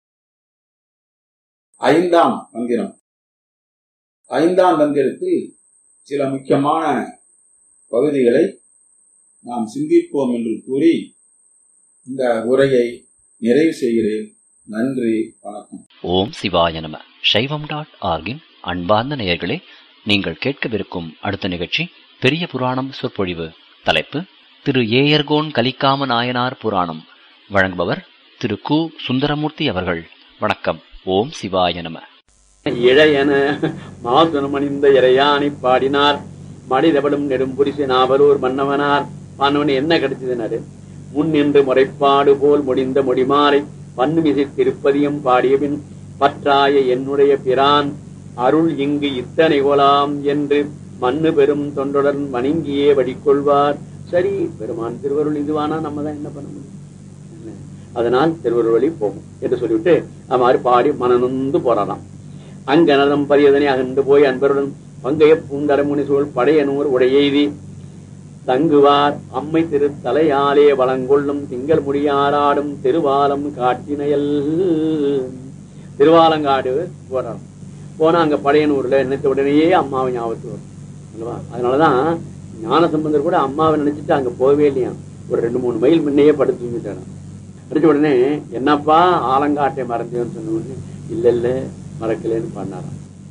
ஐந்தாம் தந்திரம் ஐந்தாம் தந்திரத்தில் சில முக்கியமான பகுதிகளை நாம் சிந்திப்போம் என்று கூறி இந்த உரையை நிறைவு செய்கிறேன் நன்றி வணக்கம் ஓம் சிவாய நம சைவம் டாட் ஆர்கின் அன்பார்ந்த நேயர்களே நீங்கள் கேட்கவிருக்கும் அடுத்த நிகழ்ச்சி பெரிய புராணம் சொற்பொழிவு தலைப்பு திரு ஏயர்கோன் கலிக்காம நாயனார் புராணம் வழங்குபவர் திரு கு சுந்தரமூர்த்தி அவர்கள் வணக்கம் ஓம் சிவாய நம இழையன மாசுனமணிந்த இறையானை பாடினார் மடிதபடும் நெடும்புரிசு நாவலூர் மன்னவனார் மன்னவன் என்ன கிடைச்சதுனாரு முன் நின்று முறைப்பாடு போல் முடிந்த முடிமாலை பன்னுமிசை திருப்பதியும் பாடியபின் பற்றாய என்னுடைய பிரான் அருள் இங்கு இத்தனை கோலாம் என்று மண்ணு பெரும் தொண்டுடன் வணங்கியே வடிக்கொள்வார் சரி பெருமான் திருவருள் இதுவானா நம்ம தான் என்ன பண்ண முடியும் என்ன? அதனால் திருவருள் வழி போகும் என்று சொல்லிவிட்டு அது மாதிரி பாடி மனநொந்து போறாராம் அங்கனதம் பரியதனை அகன்று போய் அன்பருடன் பங்கைய பூண்டரமுனி சூழ் படையனூர் உடையெய்தி தங்குவார் அம்மை திரு தலையாலே வளங்கொள்ளும் திங்கள் முடியாராடும் திருவாலம் காட்டினையல் திருவாலங்காடு போறார் போனா அங்க படையனூர்ல நினைத்த உடனேயே அம்மாவை ஞாபகத்துக்கு வரும் அல்லவா அதனாலதான் ஞானசம்பந்தர் கூட அம்மாவை நினைச்சிட்டு அங்க போகவே இல்லையா ஒரு ரெண்டு மூணு மைல் முன்னையே படுத்து தூங்கிட்டாராம் அடிச்ச உடனே என்னப்பா ஆலங்காட்டை மறந்தேன்னு சொன்ன உடனே இல்ல இல்ல மறக்கலைன்னு பண்ணாராம்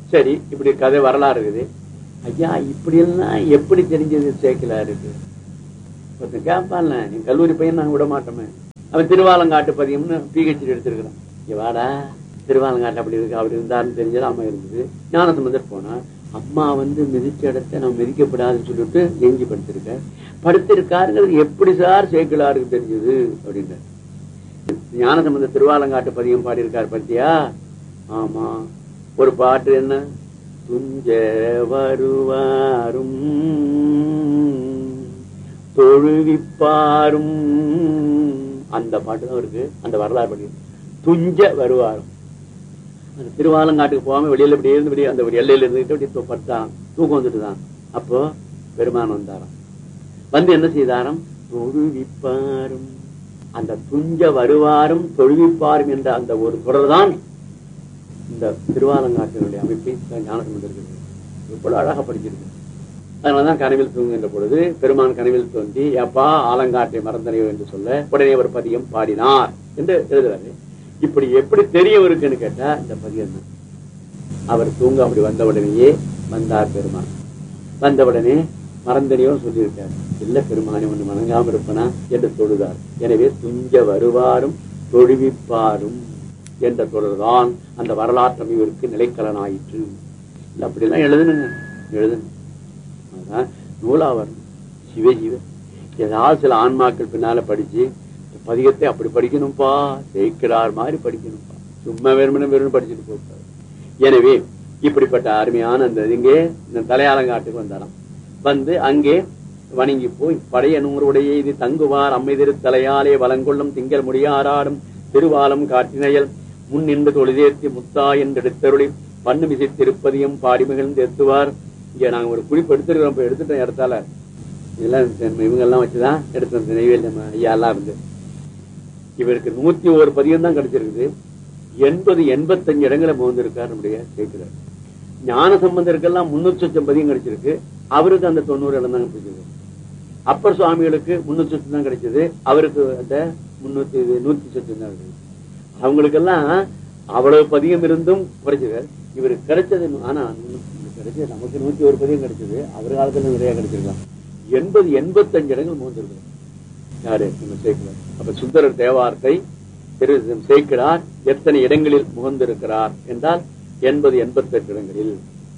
சரி இப்படி கதை வரலாறு இருக்குது ஐயா இப்படி எல்லாம் எப்படி தெரிஞ்சது சேர்க்கலா இருக்கு ஒருத்தன் கேட்பான்ல நீ கல்லூரி பையன் நாங்க விட மாட்டோமே அவன் திருவாலங்காட்டு பதியம்னு பிஹெச்டி எடுத்திருக்கிறான் இங்க வாடா திருவாலங்காட்டு அப்படி இருக்கு அப்படி இருந்தாருன்னு தெரிஞ்சது அம்மா இருந்தது ஞானசம்பந்தர் போனா அம்மா வந்து மிதிச்ச இடத்த நான் மிதிக்கப்படாதுன்னு சொல்லிட்டு எங்கி படுத்திருக்க படுத்திருக்காருங்கிறது எப்படி சார் சேக்கிலாருக்கு தெரிஞ்சது அப்படின்றார் ஞானசம்பந்த திருவாலங்காட்டு பதியம் பாடியிருக்கார் பத்தியா ஆமா ஒரு பாட்டு என்ன துஞ்ச வருவாரும் தொழுவிப்பாரும் அந்த பாட்டு தான் இருக்கு அந்த வரலாறு படி துஞ்ச வருவாரும் அந்த திருவாலங்காட்டுக்கு போகாம வெளியில இப்படி இருந்து இப்படி அந்த ஒரு எல்லையில இருந்துட்டு இப்படி தூ- படுத்தான் தூக்கம் வந்துட்டு தான் அப்போ பெருமான் வந்தாராம் வந்து என்ன செய்தாராம் தொழுவிப்பாரும் அந்த துஞ்ச வருவாரும் தொழுவிப்பாரும் என்ற அந்த ஒரு தொடர் தான் இந்த திருவாலங்காட்டினுடைய அமைப்பை ஞானசம்பந்தர் இவ்வளவு அழகா படிச்சிருக்கு அதனாலதான் கனவில் தூங்குகின்ற பொழுது பெருமான் கனவில் தோன்றி அப்பா ஆலங்காட்டை மறந்தனையோ என்று சொல்ல உடனே ஒரு பதியம் பாடினார் என்று எழுதுறாரு இப்படி எப்படி தெரியவருக்குன்னு கேட்டா இந்த பதியம் தான் அவர் தூங்க அப்படி வந்த உடனேயே வந்தார் பெருமான் வந்த உடனே மறந்தனையோ சொல்லியிருக்கார் இல்ல பெருமானி ஒண்ணு வணங்காம இருப்பனா என்று தொழுதார் எனவே துஞ்ச வருவாரும் தொழுவிப்பாரும் என்ற தொடர்தான் அந்த வரலாற்று அமைவிற்கு நிலைக்கலனாயிற்று இல்ல அப்படிலாம் எழுதுனுங்க எழுதுங்க அதான் நூலா வரணும் சிவ சிவ ஏதாவது சில ஆன்மாக்கள் பின்னால படிச்சு இந்த பதிகத்தை அப்படி படிக்கணும்பா ஜெயிக்கிறார் மாதிரி படிக்கணும்பா சும்மா வெறுமனே வெறும் படிச்சுட்டு போட்டார் எனவே இப்படிப்பட்ட அருமையான அந்த இங்கே இந்த தலையாலங்காட்டுக்கு வந்தாராம் வந்து அங்கே வணங்கி போய் படைய நூறுடைய இது தங்குவார் அம்மை திரு தலையாலே வலங்கொள்ளும் திங்கள் முடியாராடும் திருவாலம் காட்டினையல் முன் நின்று தொழுதேத்தி முத்தா என்று எடுத்தருளி பண்ணு மிசை திருப்பதியும் பாடி மிகுந்து எத்துவார் இங்க நாங்க ஒரு குறிப்பு எடுத்துருக்கோம் இப்ப எடுத்துட்டோம் இடத்தால இதெல்லாம் இவங்க எல்லாம் வச்சுதான் எடுத்தோம் நெய்வேலி ஐயா எல்லாம் இருந்து இவருக்கு நூத்தி ஒரு பதியம் தான் கிடைச்சிருக்குது எண்பது எண்பத்தஞ்சு இடங்களை முகந்திருக்கார் நம்முடைய சேர்க்கிறார் ஞான சம்பந்தருக்கெல்லாம் முன்னூத்தி சொச்சம் பதியம் கிடைச்சிருக்கு அவருக்கு அந்த தொண்ணூறு இடம் தான் கிடைச்சது அப்பர் சுவாமிகளுக்கு முன்னூத்தி சொச்சம் தான் கிடைச்சது அவருக்கு அந்த முன்னூத்தி நூத்தி சொச்சம் தான் இருக்குது அவங்களுக்கெல்லாம் அவ்வளவு பதியம் இருந்தும் குறைச்சது இவருக்கு கிடைச்சது ஆனா கிடைச்சது நமக்கு நூத்தி ஒரு பதியம் கிடைச்சது அவர் காலத்துல நிறைய கிடைச்சிருக்கான் எண்பது எண்பத்தஞ்சு இடங்கள் மூந்திருக்கிறார் யாரு நம்ம சேர்க்கிறார் அப்ப சுந்தரர் தேவாரத்தை திரு சேர்க்கிறார் எத்தனை இடங்களில் முகந்திருக்கிறார் என்றால் எண்பது எண்பத்தெட்டு இடங்களில்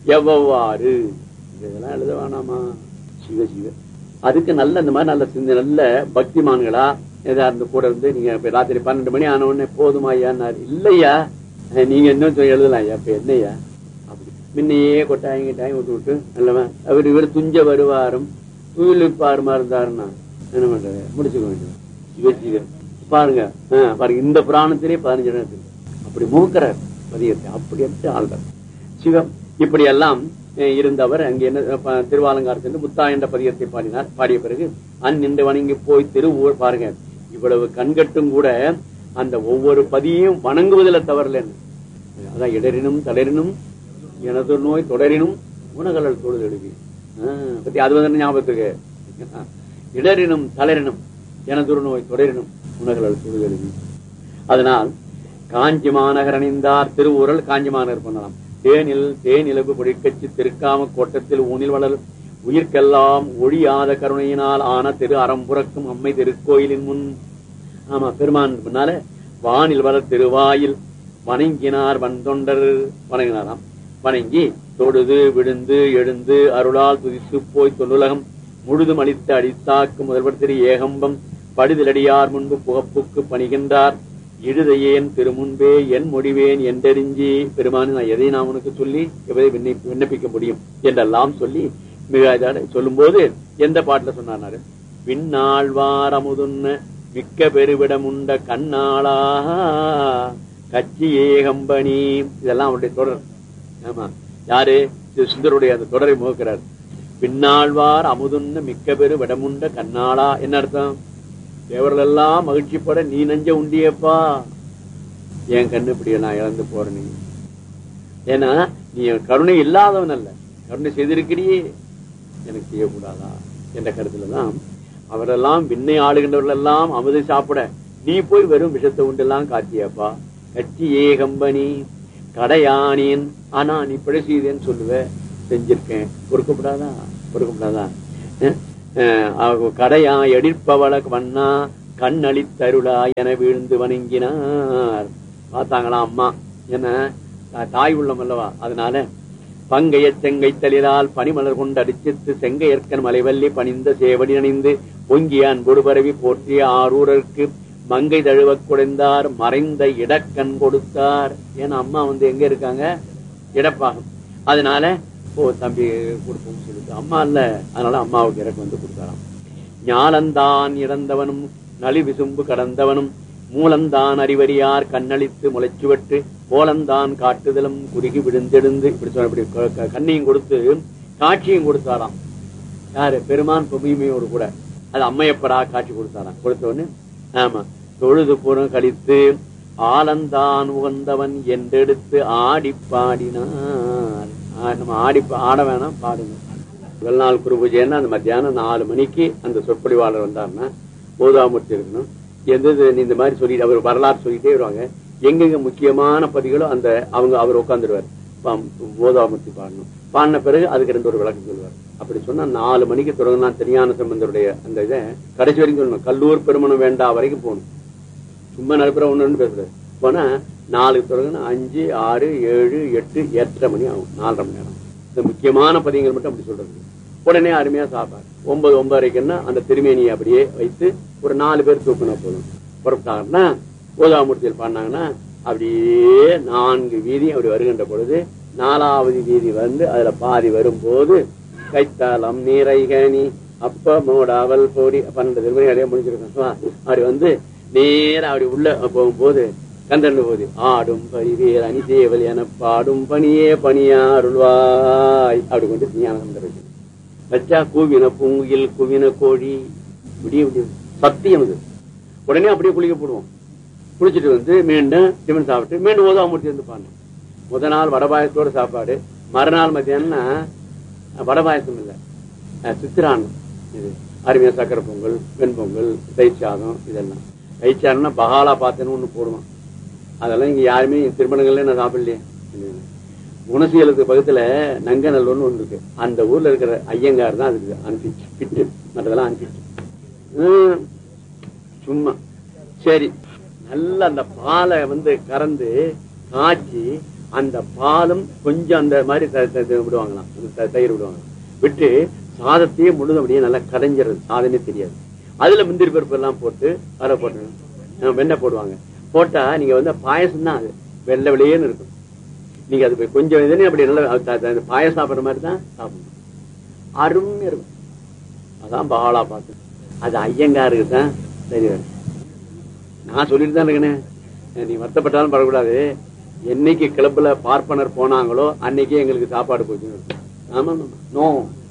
எவ்வாறு இதெல்லாம் எழுத வேணாமா சிவ சிவ அதுக்கு நல்ல இந்த மாதிரி நல்ல சிந்த நல்ல பக்திமான்களா ஏதா இருந்து கூட இருந்து நீங்க இப்ப ராத்திரி பன்னெண்டு மணி ஆன உடனே போதுமா ஐயான்னாரு இல்லையா அஹ் நீங்க இன்னும் சொல்லி எழுதலாம் ஐயா இப்ப என்னய்யா அப்படி முன்னையே கொட்டாயங்க டைம் விட்டு விட்டு நல்லவன் அவர் இவர் துஞ்ச வருவாரும் துயிலிப்பாருமா இருந்தாருன்னா என்ன பண்றது முடிச்சுக்க வேண்டியது சிவஜீவன் பாருங்க ஆஹ் பாருங்க இந்த புராணத்திலே பதினஞ்சு இடம் இருக்கு அப்படி மூக்கிறார் பதியத்தை அப்படி எடுத்து ஆள்றார் சிவம் இப்படி எல்லாம் அஹ், இருந்தவர் அங்கே என்ன ப- திருவாலங்கார் சென்று முத்தா என்ற பதியத்தை பாடினார் பாடிய பிறகு அந்நின்று வணங்கி போய் திருவூர் பாருங்க இவ்வளவு கண்கட்டும் கூட அந்த ஒவ்வொரு பதியையும் வணங்குவதில் தவறல அதான் இடரினும் தளரினும் எனது நோய் தொடரினும் உணகலல் தொழுது எழுதி பத்தி அது வந்து என்ன ஞாபகத்துக்கு இடரினும் தளரினும் எனது நோய் தொடரினும் உணகலல் தொழுது எழுதி அதனால் காஞ்சி மாநகர் அணிந்தார் திருவூரல் காஞ்சி மாநகர் பண்ணலாம் தேனில் தேனிலவு பொடிக்கச்சி திருக்காம கோட்டத்தில் ஊனில் வளர் உயிர்க்கெல்லாம் ஒழியாத கருணையினால் ஆன திரு அறம்புறக்கும் அம்மை திருக்கோயிலின் முன் ஆமா பெருமான் முன்னால வானில் வளர் திருவாயில் வணங்கினார் வந்தொண்டர் வணங்கினாராம் வணங்கி தொழுது விழுந்து எழுந்து அருளால் துதித்து போய் தொல்லுலகம் முழுதும் அளித்து அடித்தாக்கு முதல்வர் திரு ஏகம்பம் படுதிலடியார் முன்பு புகப்புக்கு பணிகின்றார் இழுதையேன் திருமுன்பே என் முடிவேன் என்றெறிஞ்சி பெருமானு நான் எதை நான் உனக்கு சொல்லி எதை விண்ணப்பி- விண்ணப்பிக்க முடியும் என்றெல்லாம் சொல்லி மிக இதாட சொல்லும்போது எந்த பாட்டுல சொன்னாரு விண்ணாழ்வார் அமுதுன்ன மிக்க பெருவிடமுண்ட கண்ணாளா கச்சி ஏகம்பனி இதெல்லாம் அவருடைய தொடர் ஆமா யாரு இது சுந்தருடைய அந்த தொடரை முகக்கிறார் பின்னாழ்வார் அமுதுன்ன மிக்க பெரு விடமுண்ட கண்ணாளா என்ன அர்த்தம் தேவர்கள் எல்லாம் மகிழ்ச்சிப்பட நீ நஞ்ச உண்டியப்பா என் கண்ணு இப்படி நான் இழந்து போறேன் நீ ஏன்னா நீ கருணை இல்லாதவன் அல்ல கருணை செய்திருக்கிறியே எனக்கு செய்யக்கூடாதா என்ற கருத்துல தான் அவரெல்லாம் விண்ணை ஆளுகின்றவர்கள் எல்லாம் அமுதை சாப்பிட நீ போய் வெறும் விஷத்தை உண்டெல்லாம் காட்டியப்பா கட்சி ஏ கம்பனி கடையானேன் ஆனா நீ பிழை செய்தேன்னு சொல்லுவ செஞ்சிருக்கேன் பொறுக்கப்படாதா பொறுக்கப்படாதா அஹ், அஹ், அவ கடையா எடிற்பவள வண்ணா கண்ணளித்தருளா என வீழ்ந்து வணங்கினார் பார்த்தாங்களாம் அம்மா என்ன தா- தாய் உள்ளம் அல்லவா அதனால பங்கைய செங்கை தளிரால் பனிமலர் கொண்டு அடிச்சித்து செங்கையற்கன் மலைவல்லி பணிந்த சேவடி அணிந்து பொங்கிய அன்பொடு பரவி போற்றிய ஆரூரருக்கு மங்கை தழுவக் குடைந்தார் மறைந்த இடக்கண் கொடுத்தார் ஏன்னா அம்மா வந்து எங்க இருக்காங்க இடப்பாகம் அதனால ஓ தம்பி கொடுப்போம்னு சொல்லிட்டு அம்மா இல்ல அதனால அம்மாவுக்கு இறக்கு வந்து கொடுத்தாராம் ஞாலந்தான் இறந்தவனும் நலி விசும்பு கடந்தவனும் மூலந்தான் அறிவறியார் கண்ணளித்து முளைச்சுவட்டு கோலந்தான் காட்டுதலும் குறுகி விழுந்தெழுந்து இப்படி சொல்ல இப்படி க- க- கண்ணையும் கொடுத்து காட்சியும் கொடுத்தாராம் யாரு பெருமான் பொம்மையோடு கூட அது அம்மையப்பரா காட்சி கொடுத்தாராம் கொடுத்த உடனே ஆமா தொழுது புறம் கழித்து ஆலந்தான் உகந்தவன் என்றெடுத்து ஆடி பாடினார் ஆ, நம்ம ஆடி பா- ஆட வேணாம் பாடுங்க முதல் நாள் குரு பூஜைன்னா அந்த மத்தியானம் நாலு மணிக்கு அந்த சொற்பொழிவாளர் வந்தாருன்னா போதாமூர்த்தி இருக்கணும் எந்த இது இந்த மாதிரி சொல்லிட்டு அவர் வரலாறு சொல்லிட்டே வருவாங்க எங்கெங்க முக்கியமான பதிகளோ அந்த அவங்க அவர் உட்காந்துருவார் போதாமூர்த்தி பாடணும் பாடின பிறகு அதுக்கு ரெண்டு ஒரு விளக்கம் சொல்லுவார் அப்படி சொன்னா நாலு மணிக்கு தொடங்கினா தெரியான சம்பந்தருடைய அந்த இதை கடைசி வரைக்கும் சொல்லணும் கல்லூர் பெருமணம் வேண்டா வரைக்கும் போகணும் சும்மா நடுப்புற ஒண்ணு ரெண்டு பேசுறாரு போனா நாலுக்கு தொடங்கினா அஞ்சு ஆறு ஏழு எட்டு எட்டரை மணி ஆகும் நாலரை மணி நேரம் இந்த முக்கியமான பதியங்கள் மட்டும் அப்படி சொல்றது உடனே அருமையா சாப்பாடு ஒன்பது ஒன்பதரைக்குன்னா அந்த திருமேனியை அப்படியே வைத்து ஒரு நாலு பேர் தூக்குனா போதும் புறப்பட்டாங்கன்னா கோதாமூர்த்தியில் பாடினாங்கன்னா அப்படியே நான்கு வீதி அப்படி வருகின்ற பொழுது நாலாவது வீதி வந்து அதுல பாதி வரும்போது கைத்தாளம் நீரைகனி அப்ப மோடாவல் போடி பன்னெண்டு திருமணி அப்படியே முடிஞ்சிருக்கோம் அப்படி வந்து நேரா அப்படி உள்ள போகும்போது கண்டன போது ஆடும் பரிவேர் அணிதேவல் என பாடும் பணியே பணியாருள்வாய் அப்படி கொண்டு ஞானம் தருது வச்சா கூவின பூங்குயில் குவின கோழி விடிய விடிய சத்தியம் இது உடனே அப்படியே குளிக்க போடுவோம் குளிச்சுட்டு வந்து மீண்டும் டிஃபன் சாப்பிட்டு மீண்டும் ஓதாமூர்த்தி வந்து பாடணும் முத நாள் வடபாயத்தோட சாப்பாடு மறுநாள் மத்தியானம் வடபாயசம் இல்லை அஹ் சித்திரான்னம் இது அருமையா சக்கரை பொங்கல் வெண்பொங்கல் தயிர் சாதம் இதெல்லாம் தயிர் சாதம்னா பகாலா பார்த்தேன்னு ஒண்ணு போடுவான் அதெல்லாம் இங்க யாருமே திருமணங்கள்ல நான் சாப்பிடலையே குணசீலத்துக்கு பக்கத்துல நங்கநல்லூர்னு ஒண்ணு இருக்கு அந்த ஊர்ல இருக்கிற ஐயங்கார் தான் அதுக்கு அன்பிச்சு பிட்டு மற்றதெல்லாம் அன்பிச்சு ஹம், சும்மா சரி நல்ல அந்த பாலை வந்து கறந்து காய்ச்சி அந்த பாலும் கொஞ்சம் அந்த மாதிரி த- த- த- விடுவாங்களாம் அந்த த- தயிர் விடுவாங்களாம் விட்டு சாதத்தையே முழுதும் அப்படியே நல்லா கடைஞ்சிறது சாதமே தெரியாது அதுல முந்திரி பருப்பு எல்லாம் போட்டு அதை போட்டு வெண்ணெய் போடுவாங்க போட்டா நீங்க வந்து பாயசம் தான் அது வெள்ளை வெளியேன்னு இருக்கும் நீங்க அது போய் கொஞ்சம் இதுன்னு அப்படி நல்லா த- த- அந்த பாயசம் சாப்பிடுற மாதிரி தான் சாப்பிடணும் அருமையா இருக்கும் அதான் பகாலா பார்த்து அது ஐயங்காருக்கு தான் சரி வரும். நான் சொல்லிட்டு தான் இருக்கேனே நீ வருத்தப்பட்டாலும் படக்கூடாது என்னைக்கு கிளப்புல பார்ப்பனர் போனாங்களோ அன்னைக்கே எங்களுக்கு சாப்பாடு போச்சு ஆமா ஆமா நோ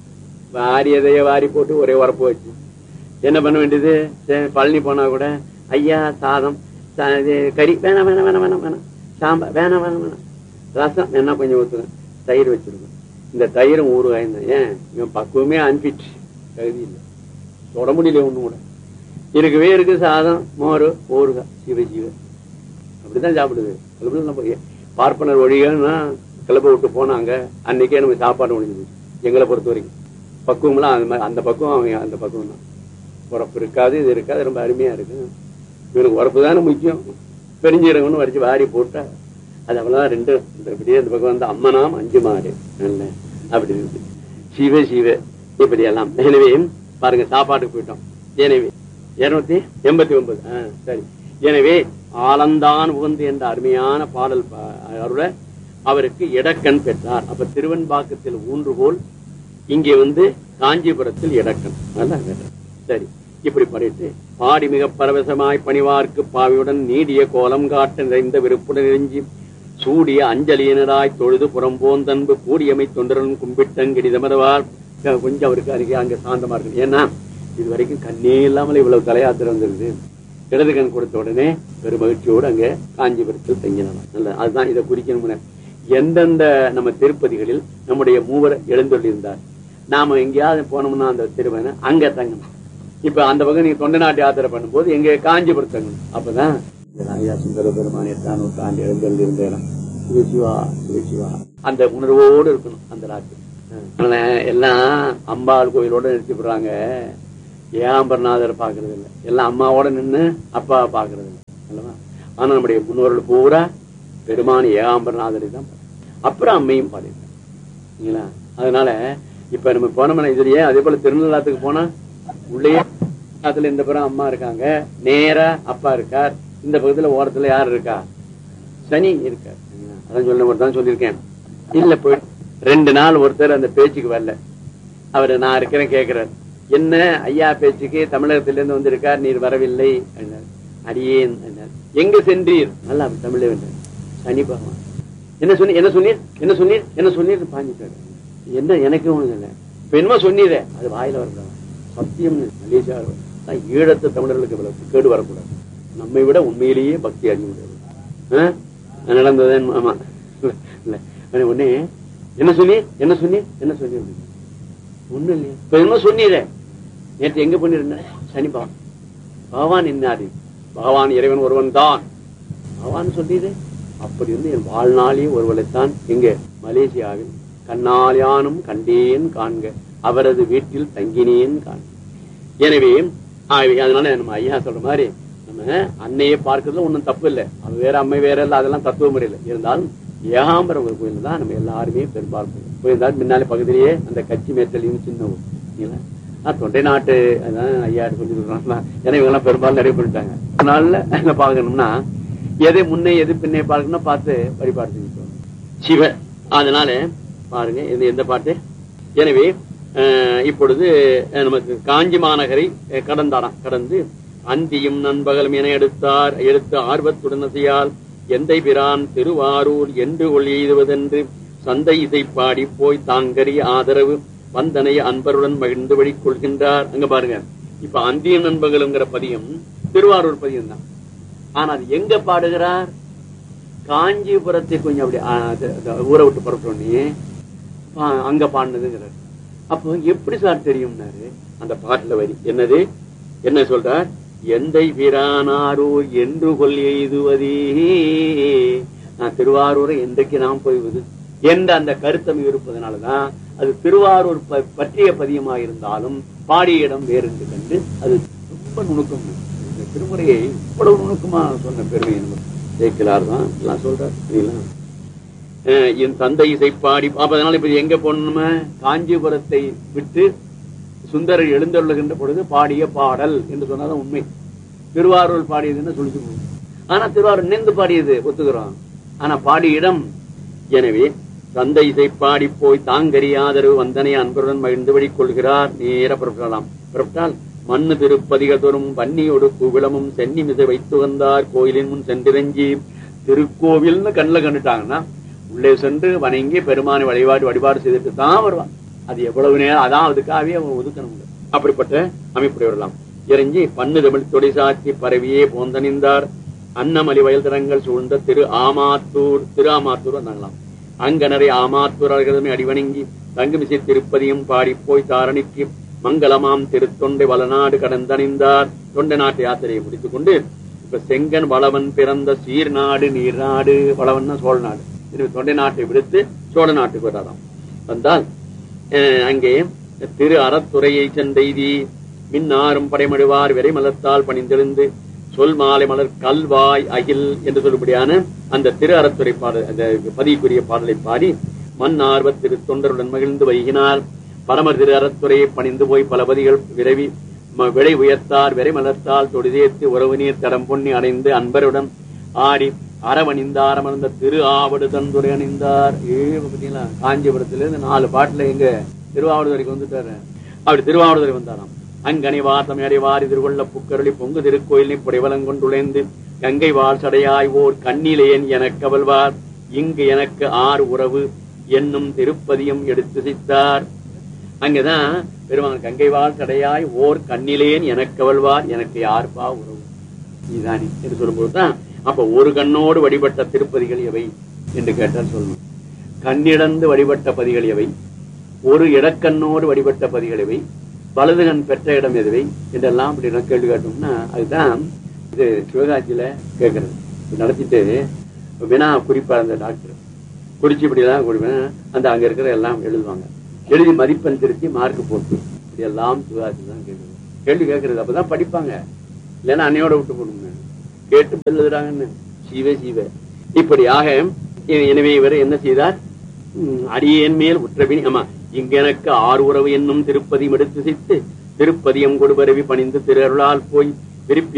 வாரி எதைய வாரி போட்டு ஒரே உரப்பு வச்சு என்ன பண்ண வேண்டியது சரி, பழனி போனா கூட ஐயா சாதம் சா- இது கறி வேணாம் வேணாம் வேணாம் வேணாம் வேணாம் சாம்பார் வேணாம் வேணாம் வேணாம் ரசம் என்ன கொஞ்சம் ஊத்துறேன் தயிர் வச்சிருக்கேன் இந்த தயிரும் ஊறுகாயும் தான் ஏன் இவன் பக்குவமே அன்பிட் தகுதி இல்லை தொட முடியல ஒண்ணு கூட இருக்கவே இருக்கு சாதம் மோர் ஊறுகாய் சிவ சிவ அப்படிதான் சாப்பிடுது அதுபோல நம்ம பார்ப்பனர் வழியா கிளப்ப விட்டு போனாங்க அன்னைக்கே நம்ம சாப்பாடு முடிஞ்சது எங்களை பொறுத்த வரைக்கும் பக்குவம்லாம் அந்த மாதிரி அந்த பக்குவம் அவங்க அந்த பக்குவம் தான் உரப்பு இருக்காது இது இருக்காது ரொம்ப அருமையா இருக்கு இவனுக்கு உரப்பு தானே முக்கியம் பெருஞ்சீரகம்னு வடிச்சு வாரி போட்டா அது அவ்வளவுதான் ரெண்டு இந்த இப்படியே இந்த பக்கம் வந்து அம்மனாம் அஞ்சு மாறு நல்ல அப்படி இருக்கு சிவ சிவ இப்படி எல்லாம் எனவே பாருங்க சாப்பாட்டுக்கு போயிட்டோம் எனவே இருநூத்தி எண்பத்தி ஒன்பது ஆ, சரி எனவே ஆலந்தான் உகந்து என்ற அருமையான பாடல் பா- அருள அவருக்கு இடக்கண் பெற்றார் அப்ப திருவெண்பாக்கத்தில் ஊன்றுகோல் இங்கே வந்து காஞ்சிபுரத்தில் இடக்கண் நல்லா கேட்டார். சரி இப்படி பண்ணிட்டு பாடி மிக பரவசமாய் பணிவார்க்கு பாவியுடன் நீடிய கோலம் காட்ட நிறைந்த விருப்புடன் நெருஞ்சி சூடிய அஞ்சலியினராய் தொழுது புறம்போந்தன்பு கூடியமை தொண்டரன் கும்பிட்டங்கிடிதமதவார் கொஞ்சம் அவருக்கு அருகே அங்க சாந்தமா இருக்கு ஏன்னா இது வரைக்கும் கண்ணே இல்லாமல் இவ்வளவு தலையாத்திரம் வந்திருக்குது இடது கண் கொடுத்த உடனே பெரும் மகிழ்ச்சியோடு அங்க காஞ்சிபுரத்தில் தங்கினார் நல்ல அதுதான் இதை குறிக்கணும்னு எந்தெந்த நம்ம திருப்பதிகளில் நம்முடைய மூவர் எழுந்தொள்ளியிருந்தார் நாம எங்கேயாவது போனோம்னா அந்த திருவனை அங்க தங்கணும் இப்ப அந்த பக்கம் நீங்க தொண்டை நாட்டு யாத்திரை பண்ணும்போது எங்க காஞ்சிபுரம் தங்கணும் அப்பதான் இதெல்லாம் ஐயா சுந்தர பெருமான் எட்டாம் நூற்றாண்டு எழுந்தொள்ளி இருந்த இடம் சிவசிவா சிவசிவா அந்த உணர்வோடு இருக்கணும் அந்த ராத்திரி அதனால எல்லாம் அம்பாள் கோயிலோட நிறுத்தி போடுறாங்க ஏகாம்பரநாதர் பாக்குறது இல்லை எல்லாம் அம்மாவோட நின்னு அப்பாவை பாக்குறது இல்லை அல்லவா ஆனா நம்முடைய முன்னோர்கள் பூரா பெருமான் ஏகாம்பரநாதரை தான் பாடுறாங்க. அப்புறம் அம்மையும் பாடிருக்காங்க சரிங்களா அதனால இப்ப நம்ம போனோம்னா இதுலயே அதே போல திருநள்ளாத்துக்கு போனா உள்ளேயே அதுல இந்த புறம் அம்மா இருக்காங்க நேரா அப்பா இருக்கார் இந்த பக்கத்துல ஓரத்துல யார் இருக்கா சனி இருக்கார் அதான் சொல்ல தான் சொல்லியிருக்கேன் இல்ல போய் ரெண்டு நாள் ஒருத்தர் அந்த பேச்சுக்கு வரல அவர் நான் இருக்கிறேன் கேட்கிறார் என்ன ஐயா பேச்சுக்கு தமிழகத்திலிருந்து வந்திருக்கார் நீர் வரவில்லை என்றார். அடியேன் என்றார். எங்க சென்றீர் நல்லா தமிழே வந்தார் சனி பகவான் என்ன சொன்னீர் என்ன சொன்னீர் என்ன சொன்னீர் என்ன சொன்னீர் பாஞ்சிட்டாரு என்ன எனக்கு ஒண்ணு இல்லை இப்ப என்னமோ சொன்னீரே அது வாயில வரக்கூடாது சத்தியம் மலேசியா தான் ஈழத்து தமிழர்களுக்கு இவ்வளவு கேடு வரக்கூடாது நம்மை விட உண்மையிலேயே பக்தி அறிவுடையவர் ஆ? நடந்தது ஆமா இல்ல இல்ல உடனே என்ன சொன்னி என்ன சொன்னி என்ன சொல்லி ஒண்ணும் இல்லையா இப்ப என்ன சொன்னீரே நேற்று எங்க பண்ணிருந்த சனி பகவான் பகவான் என்னாரு பகவான் இறைவன் ஒருவன் தான் பகவான் சொல்லியது அப்படி வந்து என் வாழ்நாளையும் ஒருவளைத்தான் எங்க மலேசியாவில் கண்ணாலியானும் கண்டேன் காண்க அவரது வீட்டில் தங்கினேன் காண்க எனவே ஆகவே அதனால நம்ம ஐயா சொல்ற மாதிரி நம்ம அன்னையை பார்க்கறதுல ஒண்ணும் தப்பு இல்லை அவ வேற அம்மை வேற இல்ல அதெல்லாம் தத்துவ முறையில் இருந்தாலும் ஏகாம்பரம் ஒரு கோயில் தான் நம்ம எல்லாருமே பெரும்பாலும் போயிருந்தாலும் முன்னாலே பகுதியிலேயே அந்த கட்சி மேத்தலையும் சின்ன ஊர். சரிங்களா? நான் தொண்டை நாட்டு அதான் ஐயா சொல்லி சொல்றாங்க ஏன்னா இவங்க எல்லாம் பெரும்பாலும் நிறைய பண்ணிட்டாங்க அதனால பார்க்கணும்னா எதை முன்னே எது பின்னே பார்க்கணும்னா பார்த்து வழிபாடு செஞ்சுக்கணும் சிவ அதனால பாருங்க இது எந்த பாட்டு எனவே அஹ், இப்பொழுது அஹ், நமக்கு காஞ்சி மாநகரை அஹ், கடந்தாராம் கடந்து அந்தியும் நண்பகலும் என எடுத்தார் எடுத்து ஆர்வத்துடன் செய்யால் எந்தை பிரான் திருவாரூர் என்று ஒளி எய்துவதென்று சந்தை இசை பாடி போய் தாங்கரி ஆதரவு வந்தனை அன்பருடன் மகிழ்ந்து வழி கொள்கின்றார் அங்க பாருங்க இப்ப அந்தியம் நண்பகலுங்கிற பதியம் திருவாரூர் பதியம் தான் ஆனா அது எங்க பாடுகிறார் காஞ்சிபுரத்தை கொஞ்சம் அப்படி ஆ, அது- அது ஊரை விட்டு புறப்பட்டோடனே பா- அங்க பாடினதுங்கிறார் அப்போ எப்படி சார் தெரியும்னாரு அந்த பாட்டுல வரி என்னது என்ன சொல்றார் எந்தை பிரானாரூர் என்று கொல் எய்துவதே நான் திருவாரூரை என்றைக்கு நாம் போய்வது என்ற அந்த கருத்தம் இருப்பதனாலதான் அது திருவாரூர் ப- பற்றிய பதியமாக இருந்தாலும் பாடிய இடம் வேறு என்று கண்டு அது ரொம்ப நுணுக்கம் இந்த திருமுறையை இவ்வளவு நுணுக்கமா சொன்ன பெருமை நமக்கு ஜெயிக்கலார் தான் எல்லாம் சொல்றார் சரிங்களா அஹ் என் தந்தை இசை பாடி அப்ப அதனால இப்ப எங்க போனோம காஞ்சிபுரத்தை விட்டு சுந்தரர் எழுந்தருளுகின்ற பொழுது பாடிய பாடல் என்று சொன்னதான் உண்மை திருவாரூர் பாடியதுன்னு சொல்லிட்டு போகும் ஆனா திருவாரூர் நினைந்து பாடியது ஒத்துக்கிறோம் ஆனா பாடிய இடம் எனவே தந்தை இசை பாடி போய் தாங்கரி ஆதரவு வந்தனை அன்பருடன் மகிழ்ந்து வழி கொள்கிறார் நேர புறப்படலாம் புறப்பட்டால் மண்ணு திருப்பதிகள் தோறும் வன்னியோடு குவிளமும் சென்னி மிசை வைத்து வந்தார் கோயிலின் முன் சென்றிரஞ்சி திருக்கோவில்னு கண்ணில் கண்டுட்டாங்கன்னா உள்ளே சென்று வணங்கி பெருமானை வழிபாடு வழிபாடு செய்துட்டு தான் வருவான் அது எவ்வளவு நேரம் அதான் அதுக்காகவே அவன் ஒதுக்கணும் அப்படிப்பட்ட அமைப்புடைய வரலாம் இறங்கி பன்னு தமிழ் தொடி சாட்சி பரவியே போந்தணிந்தார் அன்னமலி வயல் தரங்கள் சூழ்ந்த திரு ஆமாத்தூர் திரு ஆமாத்தூர் வந்தாங்களாம் அங்கனரை ஆமாத்தூர் அவர்களுமே அடிவணங்கி தங்குமிசை திருப்பதியும் பாடி போய் தாரணிக்கு மங்களமாம் திருத்தொண்டை வளநாடு கடந்தணிந்தார் தொண்டை நாட்டு யாத்திரையை முடித்துக் கொண்டு இப்ப செங்கன் வளவன் பிறந்த சீர்நாடு நீர்நாடு வளவன்னா சோழ நாடு எனவே தொண்டை நாட்டை விடுத்து சோழ நாட்டுக்கு வராதாம் வந்தால் அஹ், அங்கே திரு அறத்துறையை சென்றெய்தி மின்னாரும் படைமடுவார் விரை மலர்த்தால் பணிந்தெழுந்து சொல் மாலை மலர் கல்வாய் அகில் என்று சொல்லும்படியான அந்த திரு அறத்துறை பாடல் அந்த பதிக்குரிய பாடலை பாடி மண் ஆர்வத் திரு தொண்டருடன் மகிழ்ந்து வைகினார் பரமர் திரு அறத்துறையை பணிந்து போய் பல பதிகள் விரைவி ம- விடை உயர்த்தார் விரை மலர்த்தால் தொடுதேத்து உறவு நீர் தடம் பொன்னி அடைந்து அன்பருடன் ஆடி அரவணிந்தார் அமர்ந்த திரு ஆவடு தந்துரை அணிந்தார் ஏ பாத்தீங்களா காஞ்சிபுரத்துல இருந்து நாலு பாட்டுல எங்க திருவாவடுதுறைக்கு வந்துட்டாரு அப்படி திருவாவடுதுறை வந்தாராம் அங்கனை வார்த்தமை அறிவார் எதிர்கொள்ள புக்கருளி பொங்கு திருக்கோயில் புடைவலம் கொண்டுழைந்து கங்கை வாழ் சடையாய் ஓர் கண்ணிலேன் எனக் கவல்வார் இங்கு எனக்கு ஆர் உறவு என்னும் திருப்பதியும் எடுத்து சித்தார் அங்கதான் பெருமான் கங்கை வாழ் சடையாய் ஓர் கண்ணிலேன் எனக் கவல்வார் எனக்கு யார்பா உறவு இதுதானே என்று சொல்லும்போதுதான் அப்ப ஒரு கண்ணோடு வழிபட்ட திருப்பதிகள் எவை என்று கேட்டால் சொல்லணும் கண்ணிழந்து வழிபட்ட பதிகள் எவை ஒரு இடக்கண்ணோடு வழிபட்ட பதிகள் எவை வலது கண் பெற்ற இடம் எதுவை என்றெல்லாம் அப்படி எல்லாம் கேள்வி கேட்டோம்னா அதுதான் இது சிவகாட்சியில கேட்கறது இது நடத்திட்டு வினா குறிப்பா அந்த டாக்டர் குறிச்சு இப்படி எல்லாம் கொடுப்பேன் அந்த அங்க இருக்கிற எல்லாம் எழுதுவாங்க எழுதி மதிப்பெண் திருத்தி மார்க் போட்டு இப்படி எல்லாம் சுகாசி தான் கேள்வி கேள்வி கேட்கறது அப்பதான் படிப்பாங்க இல்லைன்னா அன்னையோட விட்டு போடுங்க கேட்டு எழுதுறாங்கன்னு சீவே சீவே இப்படியாக எ- எனவே இவர் என்ன செய்தார் ம், அடியேன் மேல் உற்றபின் ஆமா இங்க எனக்கு ஆறு உறவு என்னும் திருப்பதியும் எடுத்து செய்து திருப்பதியம் கொடுபரவி பணிந்து திருஅருளால் போய் விருப்பி